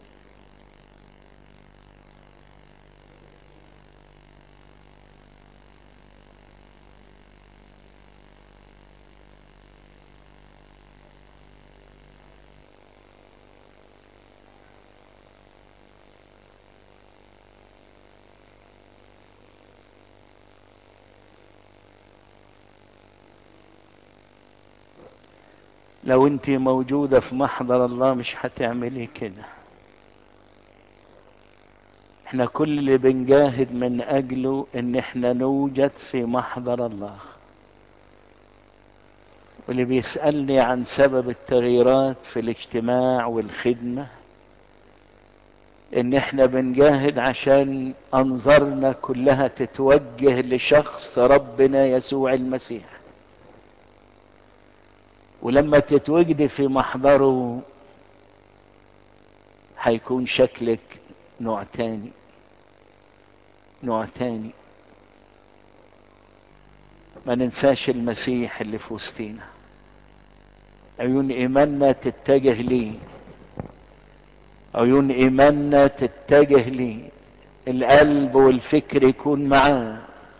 لو انت موجودة في محضر الله مش هتعملي كده احنا كل اللي بنجاهد من اجله ان احنا نوجد في محضر الله واللي بيسألني عن سبب التغييرات في الاجتماع والخدمة ان احنا بنجاهد عشان انظارنا كلها تتوجه لشخص ربنا يسوع المسيح ولما تتوجدي في محضره هيكون شكلك نوع تاني نوع تاني ما ننساش المسيح اللي في وسطينا عيون ايماننا تتجه ليه عيون ايماننا تتجه ليه القلب والفكر يكون معاه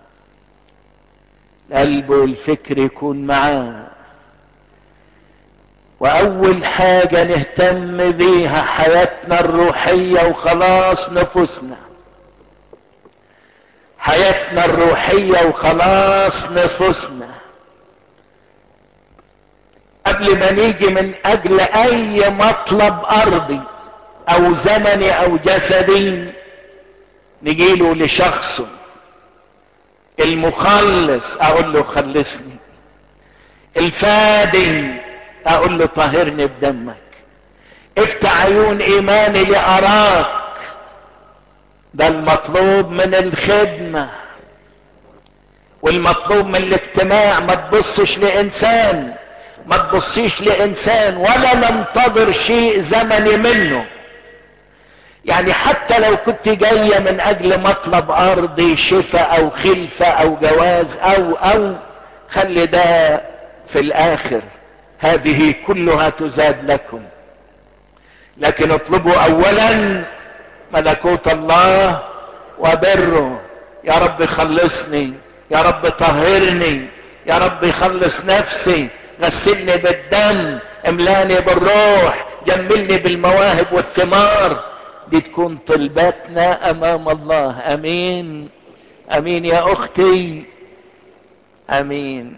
القلب والفكر يكون معاه واول حاجة نهتم بيها حياتنا الروحية وخلاص نفوسنا حياتنا الروحية وخلاص نفوسنا قبل ما نيجي من اجل اي مطلب ارضي او زمني او جسدي نجيله لشخصه المخلص اقول له خلصني الفادي اقول له طهرني بدمك افتح عيون ايماني لاراك ده المطلوب من الخدمة والمطلوب من الاجتماع ما تبصش لانسان ما تبصيش لانسان ولا ننتظر شيء زمني منه يعني حتى لو كنت جاية من اجل مطلب ارضي شفاء او خلفة او جواز او او خلي ده في الاخر هذه كلها تزاد لكم لكن اطلبوا اولا ملكوت الله وبره يا رب خلصني يا رب طهرني يا رب خلص نفسي غسلني بالدم املاني بالروح جملني بالمواهب والثمار دي تكون طلباتنا امام الله امين امين يا اختي امين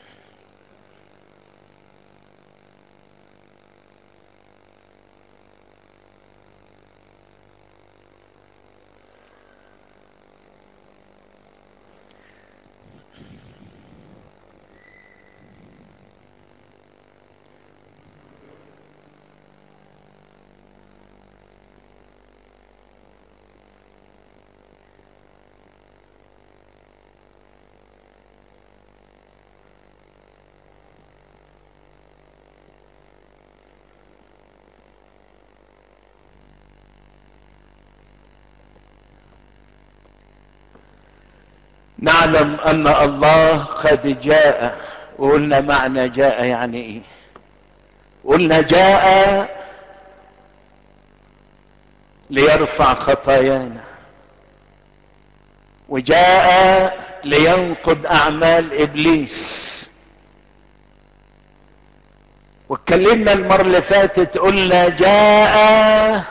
نعلم ان الله قد جاء وقلنا معنى جاء يعني ايه قلنا جاء ليرفع خطايانا وجاء لينقض اعمال ابليس واتكلمنا المرة اللي فاتت قلنا جاء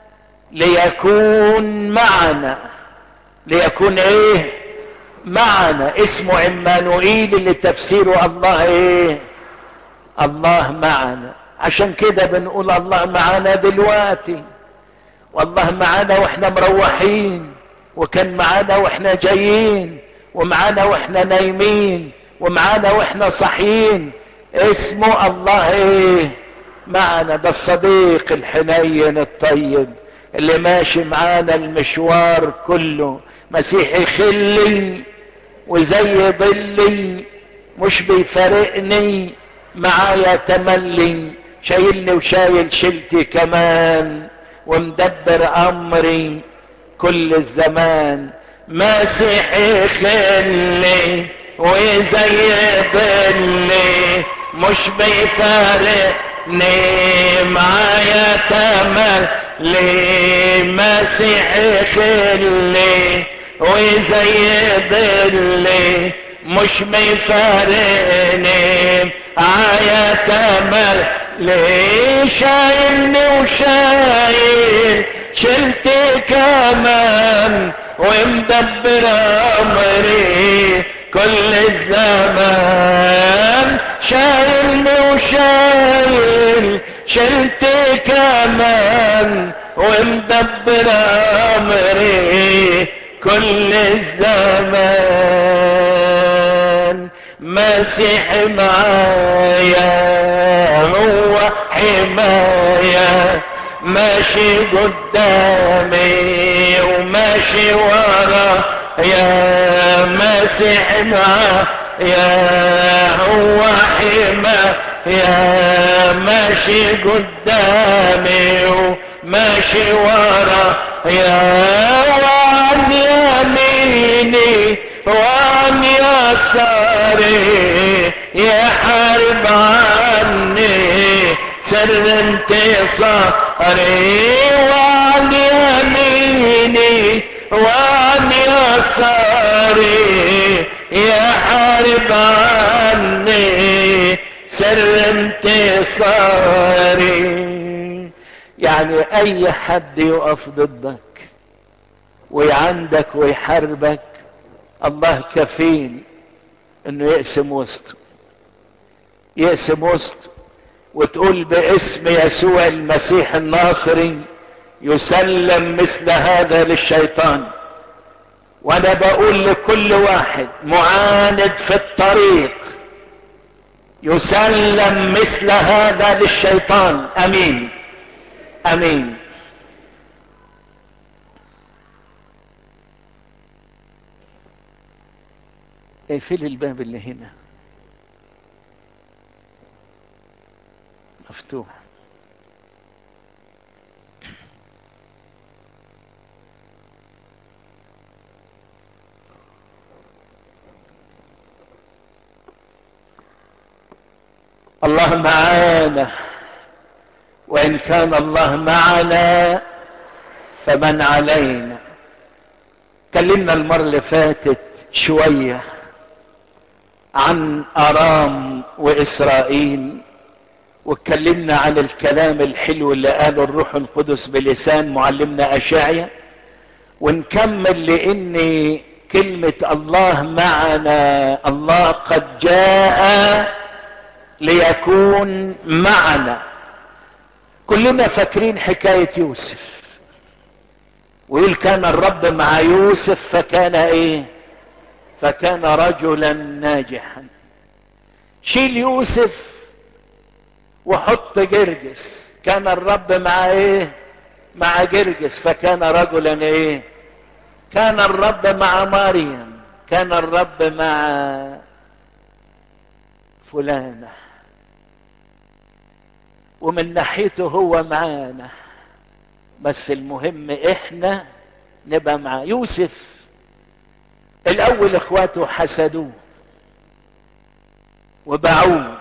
ليكون معنا ليكون ايه معنا اسمه عمانوئيل اللي تفسيره الله ايه الله معنا عشان كده بنقول الله معنا دلوقتي والله معنا واحنا مروحين وكان معانا واحنا جايين ومعانا واحنا نايمين ومعانا واحنا صاحيين اسمه الله ايه معنا ده الصديق الحنين الطيب اللي ماشي معانا المشوار كله مسيحي خلي وزي ظلي مش بيفارقني معايا تملي شايلني وشايل شيلتي كمان ومدبر امري كل الزمان مسيحي خلي وزي ظلي مش بيفارقني معايا تمل لمسيح خلي ويزيد اللي مش بيفارقني معايا تمل ليه شايلني وشايل شلت كمان ومدبر امري كل الزمان شايلني وشايل شلت كمان ومدبر امري كل الزمان مسيح معايا هو حماية ماشي قدامي وماشي ورا يا مسيح معايا هو حماية ماشي قدامي وماشي ورا يا وعن يميني وعن يساري يحارب عني سر انتصاري وعن يميني وعن يساري يحارب عني سر انتصاري يعني اي حد يقف ضدك ويعندك ويحاربك الله كفيل انه يقسم وسطه يقسم وسطه وتقول باسم يسوع المسيح الناصري يسلم مثل هذا للشيطان وانا بقول لكل واحد معاند في الطريق يسلم مثل هذا للشيطان امين امين اقفل الباب اللي هنا مفتوح الله معانا وان كان الله معنا فمن علينا كلمنا المرة اللي فاتت شوية عن ارام واسرائيل واتكلمنا عن الكلام الحلو اللي قاله الروح القدس بلسان معلمنا اشعيا ونكمل لان كلمة الله معنا الله قد جاء ليكون معنا كلنا فاكرين حكاية يوسف ويقول كان الرب مع يوسف فكان ايه فكان رجلا ناجحا شيل يوسف وحط جرجس كان الرب مع ايه مع جرجس فكان رجلا ايه كان الرب مع مريم كان الرب مع فلانة ومن ناحيته هو معانا بس المهم احنا نبقى مع يوسف الاول اخواته حسدوه وباعوه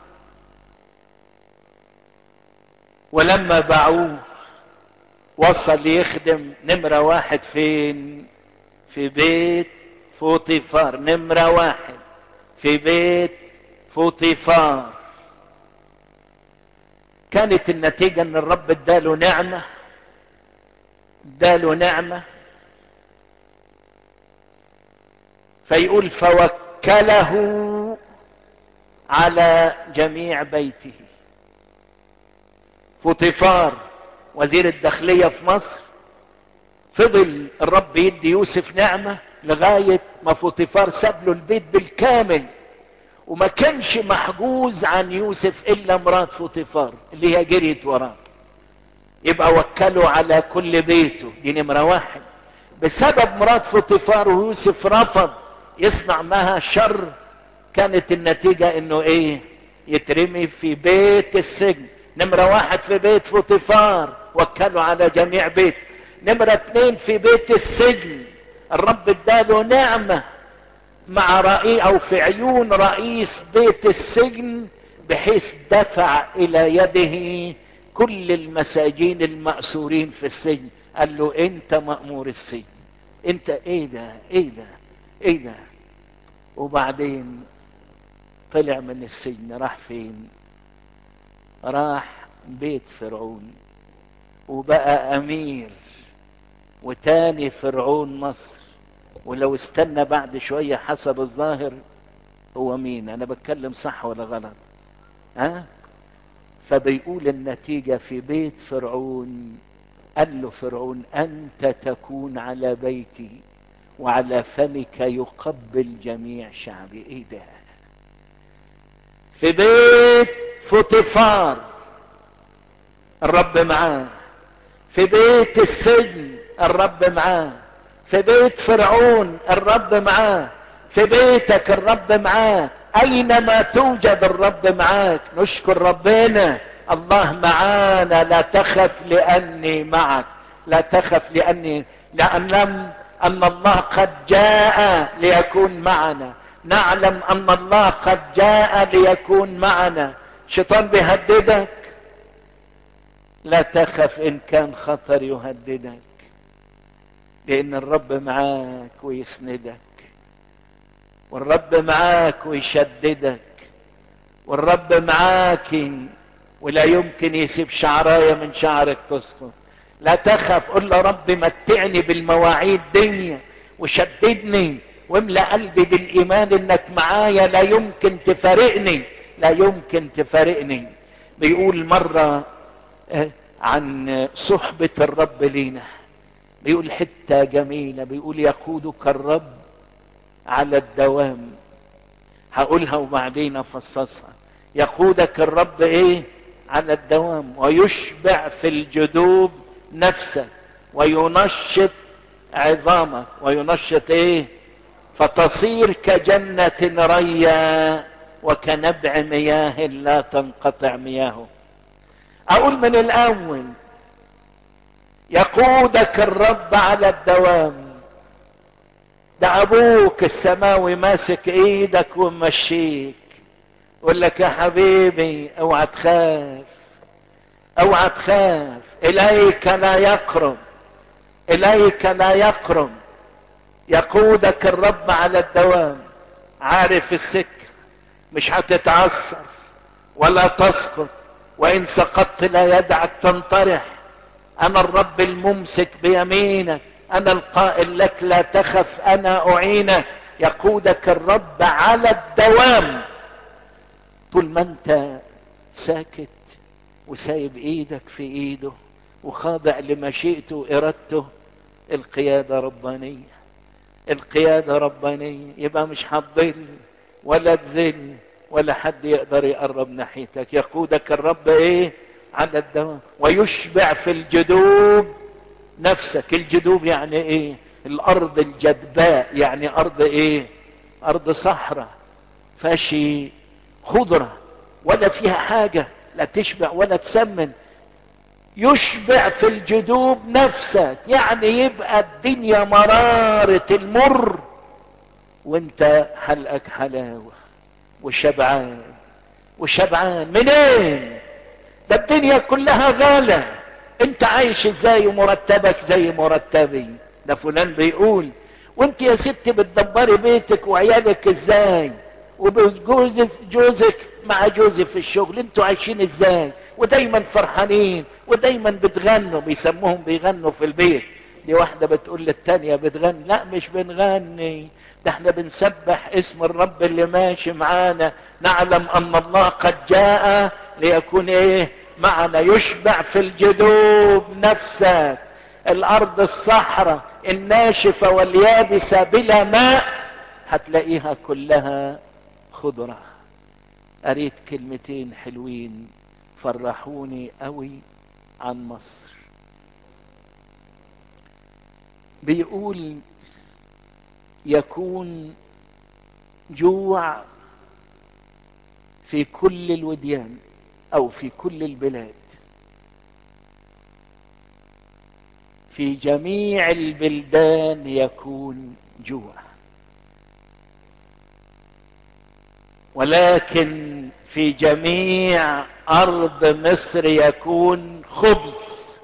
ولما باعوه وصل يخدم نمرة واحد فين في بيت فوطيفار نمرة واحد في بيت فوطيفار كانت النتيجة ان الرب اداله نعمة اداله نعمة فيقول فوكله على جميع بيته فوطيفار وزير الداخلية في مصر فضل الرب يدي يوسف نعمة لغاية ما فوطيفار ساب له البيت بالكامل وما كانش محجوز عن يوسف الا مرات فوطيفار اللي هي جريت وراه يبقى وكله على كل بيته دي نمرة واحد بسبب مرات فوطيفار ويوسف رفض يصنع معها شر كانت النتيجة انه ايه يترمي في بيت السجن نمرة واحد في بيت فوطيفار وكلوا على جميع بيت نمرة اتنين في بيت السجن الرب اداله نعمة مع رئيس او في عيون رئيس بيت السجن بحيث دفع الى يده كل المساجين المأسورين في السجن قال له انت مأمور السجن انت ايه ده ايه ده ايه ده وبعدين طلع من السجن راح فين راح بيت فرعون وبقى امير وتاني فرعون مصر ولو استنى بعد شوية حسب الظاهر هو مين انا بتكلم صح ولا غلط ها فبيقول النتيجة في بيت فرعون قال له فرعون انت تكون على بيتي وعلى فمك يقبل جميع شعبي ايه ده في بيت فوتيفار الرب معاه في بيت السجن الرب معاه في بيت فرعون الرب معاه في بيتك الرب معاه اينما توجد الرب معاك نشكر ربنا الله معانا لا تخف لاني معك لا تخف لاني لان ان الله قد جاء ليكون معنا نعلم ان الله قد جاء ليكون معنا شيطان بيهددك لا تخف ان كان خطر يهددك لان الرب معاك ويسندك والرب معاك ويشددك والرب معاك ولا يمكن يسيب شعرايه من شعرك تسقط لا تخف قل له رب متعني بالمواعيد دي وشددني واملا قلبي بالايمان انك معايا لا يمكن تفارقني لا يمكن تفارقني بيقول مره عن صحبه الرب لينا بيقول حته جميله بيقول يقودك الرب على الدوام هقولها وبعدين افصصها يقودك الرب ايه على الدوام ويشبع في الجدوب نفسك وينشط عظامك وينشط ايه فتصير كجنة ريا وكنبع مياه لا تنقطع مياهه اقول من الاول يقودك الرب على الدوام ده ابوك السماوي ماسك ايدك ومشيك يقول لك يا حبيبي اوعى تخاف اوعى تخاف اليك لا يقرب اليك لا يقرب يقودك الرب على الدوام عارف السكة مش هتتعثر ولا تسقط وان سقطت لا يدعك تنطرح انا الرب الممسك بيمينك انا القائل لك لا تخف انا اعينك يقودك الرب على الدوام طول ما انت ساكت وسايب ايدك في ايده وخاضع لمشيئته وارادته القيادة ربانية القيادة ربانية يبقى مش هتضل ولا تزل ولا حد يقدر يقرب ناحيتك يقودك الرب ايه على الدوام ويشبع في الجدوب نفسك الجدوب يعني ايه الارض الجدباء يعني ارض ايه ارض صحراء فاشي خضرة ولا فيها حاجة لا تشبع ولا تسمن يشبع في الجدوب نفسك يعني يبقى الدنيا مرارة المر وانت حلقك حلاوة وشبعان وشبعان منين ده الدنيا كلها غالة انت عايش ازاي ومرتبك زي مرتبي ده فلان بيقول وانت يا ست بتدبري بيتك وعيالك ازاي وجوزك مع جوزي في الشغل انتوا عايشين ازاي ودايما فرحانين ودايما بتغنوا بيسموهم بيغنوا في البيت دي واحدة بتقول للتانية بتغني لا مش بنغني ده احنا بنسبح اسم الرب اللي ماشي معانا نعلم ان الله قد جاء ليكون ايه معنا يشبع في الجدوب نفسك الارض الصحراء الناشفة واليابسة بلا ماء هتلاقيها كلها خضرة قريت كلمتين حلوين فرحوني قوي عن مصر بيقول يكون جوع في كل الوديان او في كل البلاد في جميع البلدان يكون جوع ولكن في جميع ارض مصر يكون خبز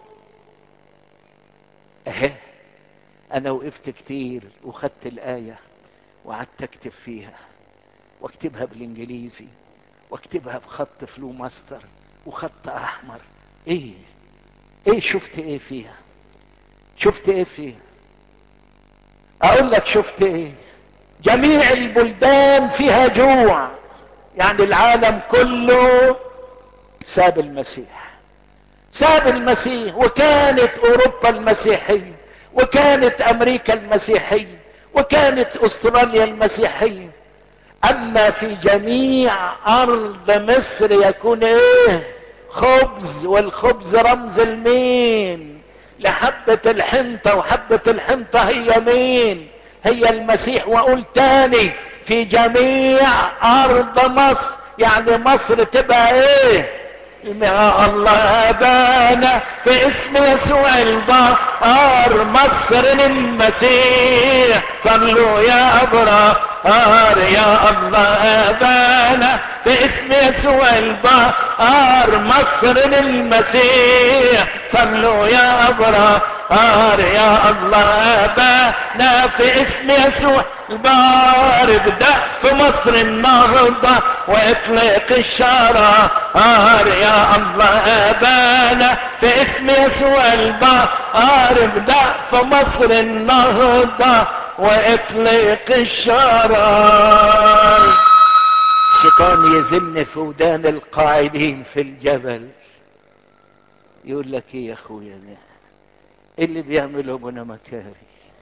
اهي انا وقفت كتير وخدت الايه وقعدت اكتب فيها واكتبها بالانجليزي واكتبها بخط فلو ماستر وخط احمر ايه ايه شفت ايه فيها شفت ايه فيها اقول لك شفت ايه جميع البلدان فيها جوع يعني العالم كله ساب المسيح ساب المسيح وكانت اوروبا المسيحيه وكانت امريكا المسيحيه وكانت استراليا المسيحيه اما في جميع ارض مصر يكون ايه خبز والخبز رمز المين لحبة الحنطة وحبة الحنطة هي مين هي المسيح واقول تاني في جميع ارض مصر يعني مصر تبقى ايه يا الله ابانا في اسم يسوع البحر مصر للمسيح صلوا يا ابرار يا الله ابانا في اسم يسوع البحر مصر للمسيح صلوا يا ابرار يا الله ابانا في اسم يسوع البحر ابدا في مصر النهضه واطلق الشرار يا الله ابانا في اسم يسوع البحر ابدا في مصر النهضه واطلق الشرار الشيطان يزن في ودان القاعدين في الجبل يقول لك ايه يا اخويا ده ايه اللي بيعمله ابونا مكاري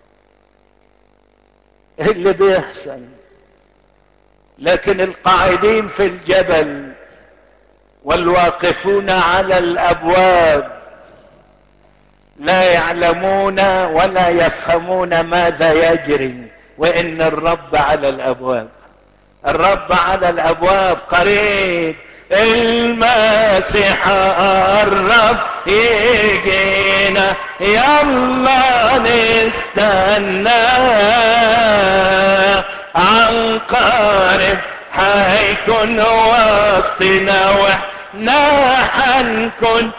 ايه اللي بيحصل لكن القاعدين في الجبل والواقفون على الابواب لا يعلمون ولا يفهمون ماذا يجري وان الرب على الابواب الرب على الابواب قريب المسيح الرب يجينا يلا نستنى عن قارب حيكون وسطنا واحنا حنكون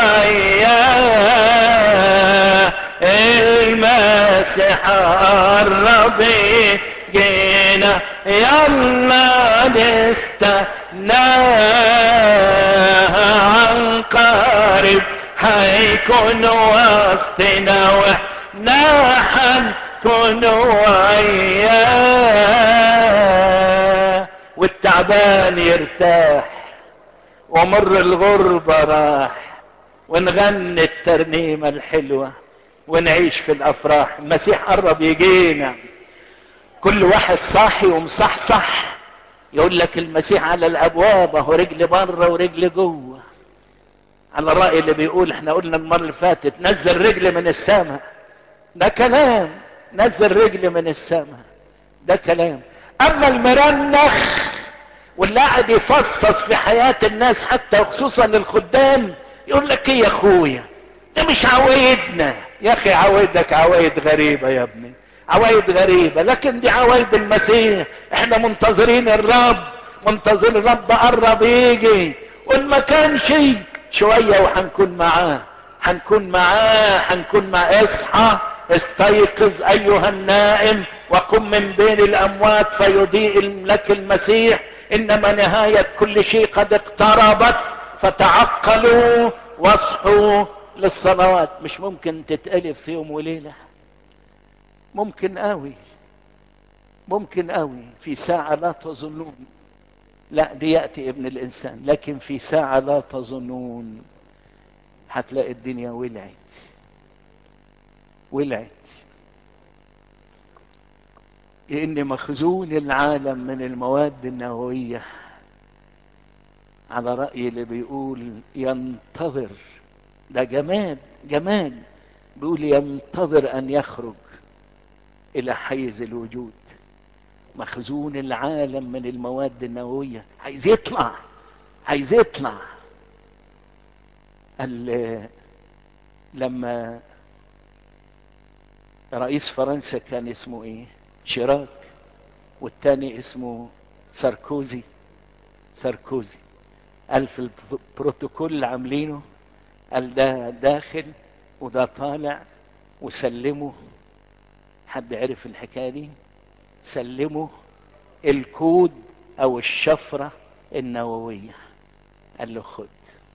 وياه المسيح الرب جينا يلا نستنى عن قارب حيكون وسطنا واحنا حنكون وياه والتعبان يرتاح ومر الغربة راح ونغني الترنيمة الحلوة ونعيش في الافراح المسيح قرب يجينا كل واحد صاحي ومصحصح يقول لك المسيح على الابواب اهو رجل بره ورجل جوه على الراي اللي بيقول احنا قلنا المره اللي فاتت نزل رجل من السماء ده كلام نزل رجل من السماء ده كلام اما المرنخ واللي قاعد يفصص في حياه الناس حتى وخصوصا الخدام يقول لك ايه يا اخويا ده مش عوايدنا يا اخي عوايدك عوايد غريبه يا ابني عوايد غريبة لكن دي عوايد المسيح احنا منتظرين الرب منتظر الرب قرب يجي وان ما كانش شوية وحنكون معاه حنكون معاه حنكون مع اصحى استيقظ ايها النائم وقم من بين الاموات فيضيء لك المسيح انما نهاية كل شيء قد اقتربت فتعقلوا واصحوا للصلوات مش ممكن تتألف في يوم وليله ممكن قوي ممكن قوي في ساعة لا تظنون لا دي يأتي ابن الإنسان لكن في ساعة لا تظنون هتلاقي الدنيا ولعت ولعت لأن مخزون العالم من المواد النووية على رأي اللي بيقول ينتظر ده جماد جماد بيقول ينتظر أن يخرج الى حيز الوجود مخزون العالم من المواد النووية عايز يطلع عايز يطلع لما رئيس فرنسا كان اسمه ايه شيراك والتاني اسمه ساركوزي ساركوزي قال في البروتوكول اللي عاملينه قال ده داخل وده طالع وسلمه حد عرف الحكايه دي سلمه الكود او الشفره النوويه قال له خد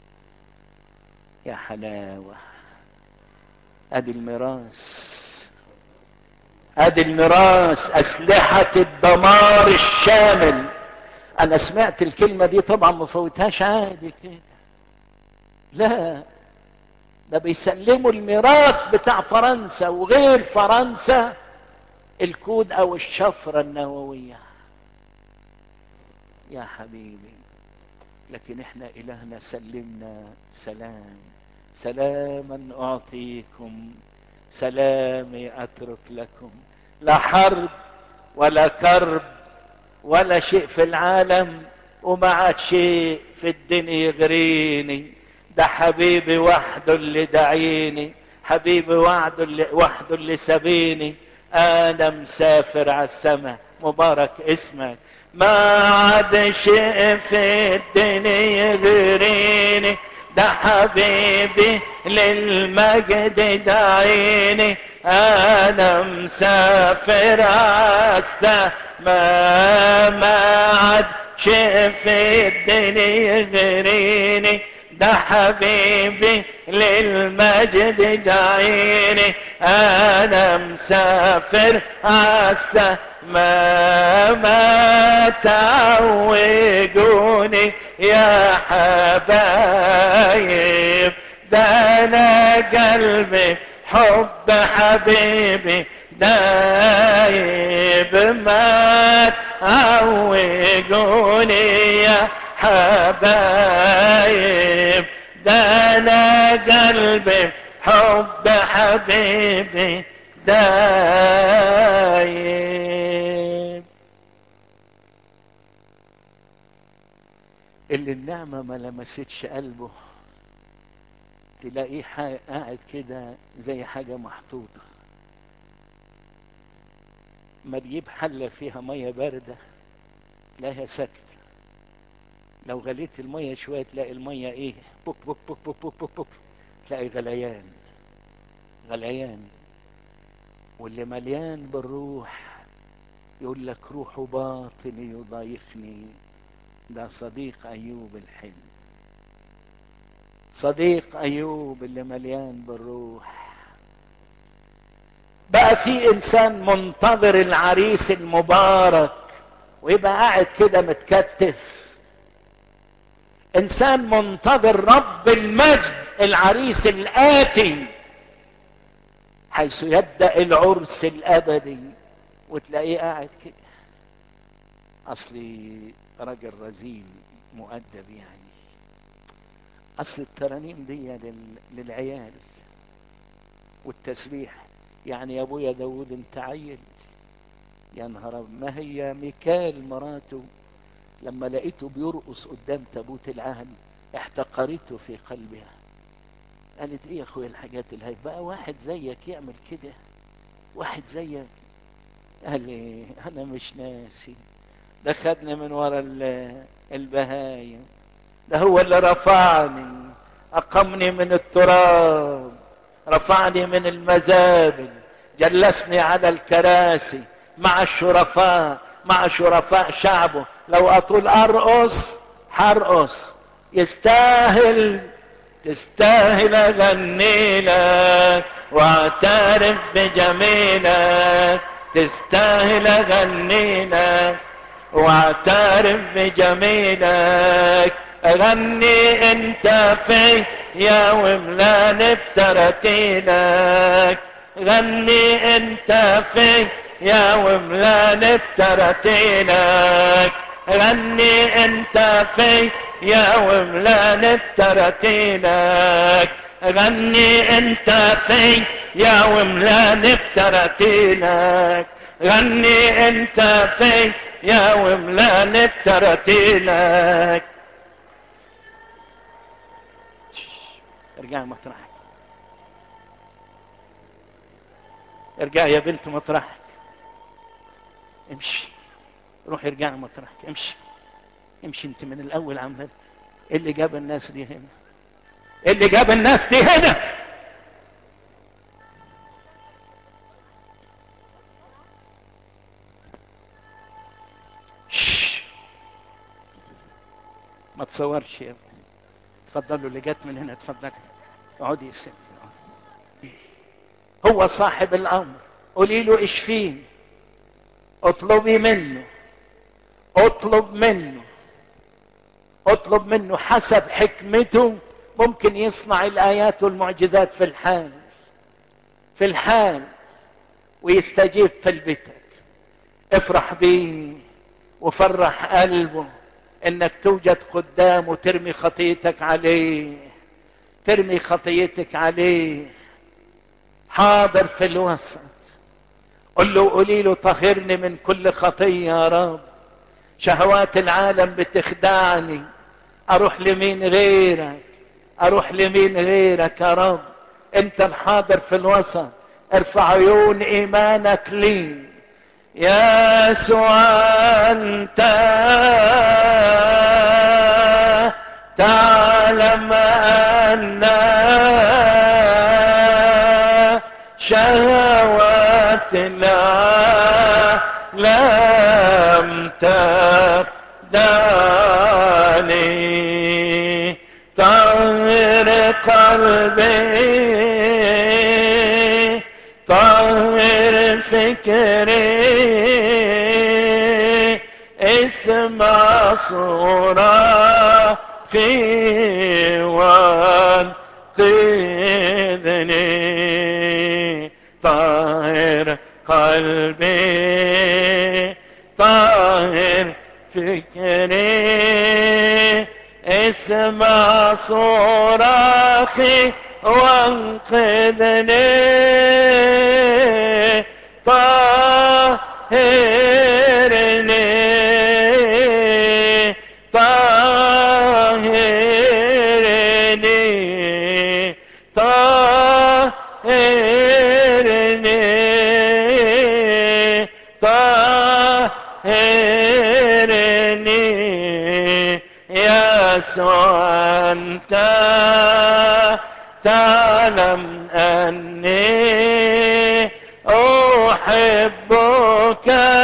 يا حلاوه ادي الميراث ادي الميراث اسلحه الدمار الشامل انا سمعت الكلمه دي طبعا ما فوتهاش عادي كده لا ده بيسلموا الميراث بتاع فرنسا وغير فرنسا الكود او الشفرة النووية يا حبيبي لكن احنا الهنا سلمنا سلام سلاما اعطيكم سلامي اترك لكم لا حرب ولا كرب ولا شيء في العالم وما عاد شيء في الدنيا يغريني ده حبيبي وحده اللي دعيني حبيبي وحده اللي, وحده اللي سبيني انا مسافر على السماء مبارك اسمك ما عاد شيء في الدنيا يغريني ده حبيبي للمجد دعيني انا مسافر على السماء ما عاد شيء في الدنيا يغريني ده حبيبي للمجد دعيني انا مسافر عسى ما ما تعوجوني يا حبايب ده انا قلبي حب حبيبي دايب ما تعوجوني يا حبايب ده انا قلبي حب حبيبي دايب اللي النعمة ما لمستش قلبه تلاقيه قاعد كده زي حاجة محطوطة ما تجيب حلة فيها مية باردة تلاقيها ساكتة لو غليت المية شوية تلاقي المية ايه بوك بوك بوك بوك بوك بوك, بوك. تلاقي غليان غليان واللي مليان بالروح يقول لك روح باطني يضايقني ده صديق ايوب الحلم صديق ايوب اللي مليان بالروح بقى في انسان منتظر العريس المبارك ويبقى قاعد كده متكتف انسان منتظر رب المجد العريس الاتي حيث يبدا العرس الابدي وتلاقيه قاعد كده اصلي راجل رزيل مؤدب يعني اصل الترانيم دي لل... للعيال والتسبيح يعني يا ابويا داود انت عيل يا نهار ما هي ميكال مراته لما لقيته بيرقص قدام تابوت العهد احتقرته في قلبها قالت ايه يا اخويا الحاجات اللي هي بقى واحد زيك يعمل كده واحد زيك قال لي انا مش ناسي ده خدني من ورا البهايم ده هو اللي رفعني اقمني من التراب رفعني من المزابل جلسني على الكراسي مع الشرفاء مع شرفاء شعبه لو اطول ارقص حرقص يستاهل تستاهل اغني لك واعترف بجميلك تستاهل اغني لك واعترف بجميلك اغني انت في يا وملان بترتيلك غني انت في يا وملان بترتيلك غني انت في يا وملان بترتيلك غني انت في يا وملان بترتيلك غني انت في يا وملان بترتيلك ارجع مطرحك ارجع يا بنت مطرحك امشي روح ارجع مطرحك امشي امشي انت من الاول عمال ايه اللي جاب الناس دي هنا ايه اللي جاب الناس دي هنا شش. ما تصورش يا ابني اتفضلوا اللي جت من هنا اتفضل اقعدي يا ست هو صاحب الامر قولي له اشفيه اطلبي منه اطلب منه اطلب منه حسب حكمته ممكن يصنع الايات والمعجزات في الحال في الحال ويستجيب في بيتك افرح بيه وفرح قلبه انك توجد قدامه ترمي خطيتك عليه ترمي خطيتك عليه حاضر في الوسط قل له قولي له طهرني من كل خطيه يا رب شهوات العالم بتخدعني اروح لمين غيرك اروح لمين غيرك يا رب انت الحاضر في الوسط ارفع عيون ايمانك لي يا انت تعلم ان شهوات العالم تخدعني طهر قلبي طهر فكري اسمع صورة في وانقذني طهر قلبي طهر فكري اسمع صراخي وانقذني طهرني طهرني طهرني طهرني يسوع أنت تعلم أني أحبك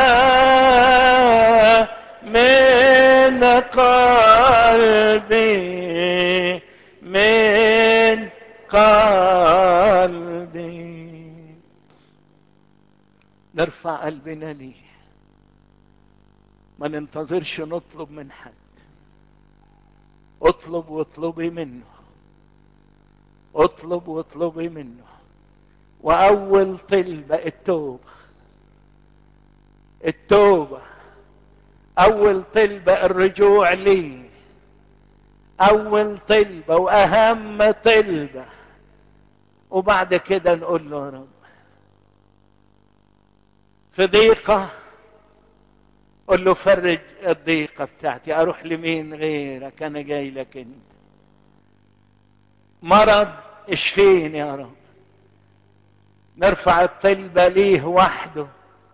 من قلبي من قلبي نرفع قلبنا ليه ما ننتظرش نطلب من حد اطلب واطلبي منه اطلب واطلبي منه واول طلبة التوبة التوبة اول طلبة الرجوع ليه اول طلبة واهم طلبة وبعد كده نقول له يا رب في ضيقة قل له فرج الضيقة بتاعتي اروح لمين غيرك انا جاي لك انت مرض اشفيني يا رب نرفع الطلبة ليه وحده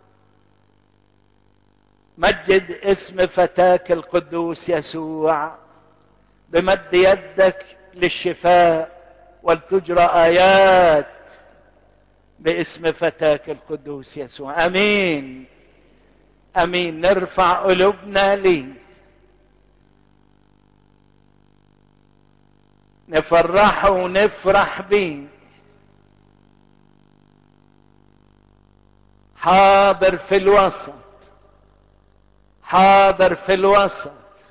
مجد اسم فتاك القدوس يسوع بمد يدك للشفاء ولتجرى ايات باسم فتاك القدوس يسوع امين امين نرفع قلوبنا ليه نفرحه ونفرح بيه حاضر في الوسط حاضر في الوسط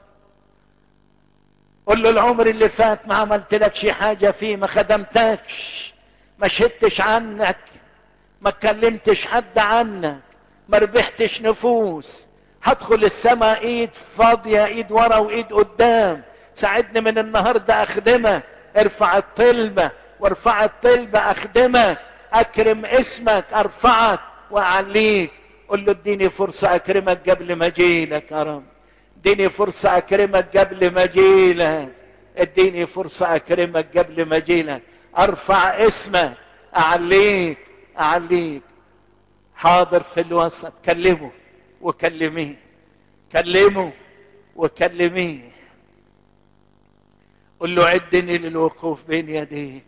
قل له العمر اللي فات ما عملت لك شي حاجة فيه ما خدمتكش ما شدتش عنك ما اتكلمتش حد عنك ما ربحتش نفوس هدخل السماء ايد فاضية ايد ورا وايد قدام ساعدني من النهاردة اخدمك ارفع الطلبة وارفع الطلبة اخدمك اكرم اسمك ارفعك واعليك قل له اديني فرصة اكرمك قبل ما اجيلك يا رب اديني فرصة اكرمك قبل ما اجيلك اديني فرصة اكرمك قبل ما اجيلك ارفع اسمك اعليك اعليك حاضر في الوسط كلمه وكلميه كلمه وكلميه قل له عدني للوقوف بين يديك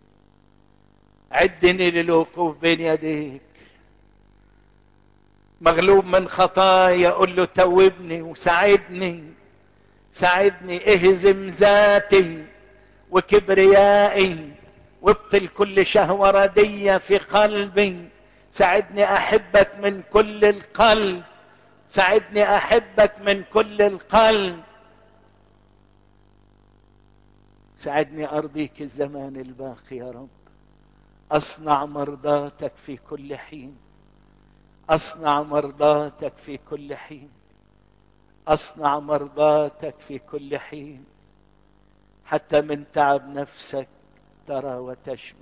عدني للوقوف بين يديك مغلوب من خطايا قل له توبني وساعدني ساعدني اهزم ذاتي وكبريائي وابطل كل شهوة ردية في قلبي ساعدني احبك من كل القلب ساعدني احبك من كل القلب ساعدني ارضيك الزمان الباقي يا رب اصنع مرضاتك في كل حين اصنع مرضاتك في كل حين اصنع مرضاتك في كل حين حتى من تعب نفسك ترى وتشبع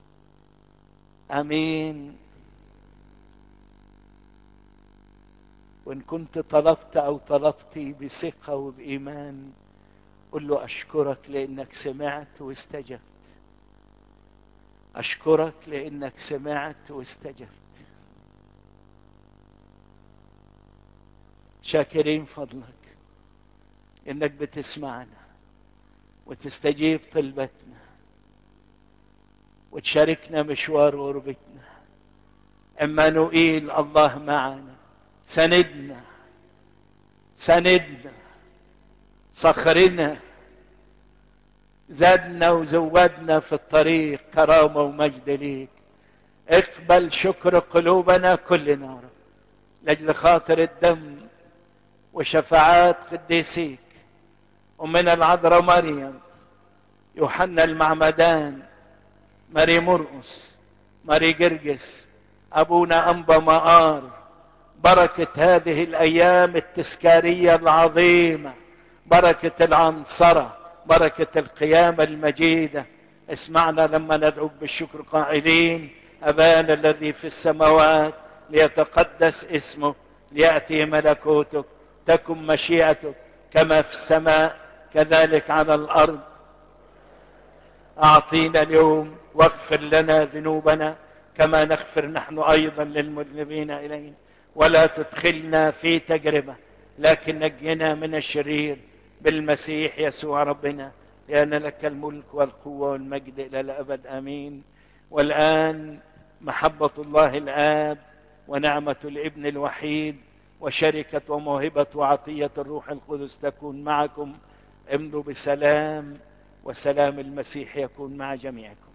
امين وان كنت طلبت او طلبتي بثقه وبايمان قل له اشكرك لانك سمعت واستجبت اشكرك لانك سمعت واستجبت شاكرين فضلك انك بتسمعنا وتستجيب طلبتنا وتشاركنا مشوار غربتنا امانوئيل الله معنا سندنا سندنا صخرنا زادنا وزودنا في الطريق كرامة ومجد ليك اقبل شكر قلوبنا كلنا يا رب لاجل خاطر الدم وشفاعات قديسيك ومن العذراء مريم يوحنا المعمدان ماري مرقس ماري جرجس ابونا انبا مقار بركة هذه الايام التذكارية العظيمة بركة العنصرة بركة القيامة المجيدة اسمعنا لما ندعوك بالشكر قائلين ابانا الذي في السماوات ليتقدس اسمك ليأتي ملكوتك تكن مشيئتك كما في السماء كذلك على الارض اعطينا اليوم واغفر لنا ذنوبنا كما نغفر نحن ايضا للمذنبين الينا ولا تدخلنا في تجربه لكن نجنا من الشرير بالمسيح يسوع ربنا لان لك الملك والقوه والمجد الى الابد امين والان محبه الله الاب ونعمه الابن الوحيد وشركه وموهبه وعطيه الروح القدس تكون معكم امضوا بسلام وسلام المسيح يكون مع جميعكم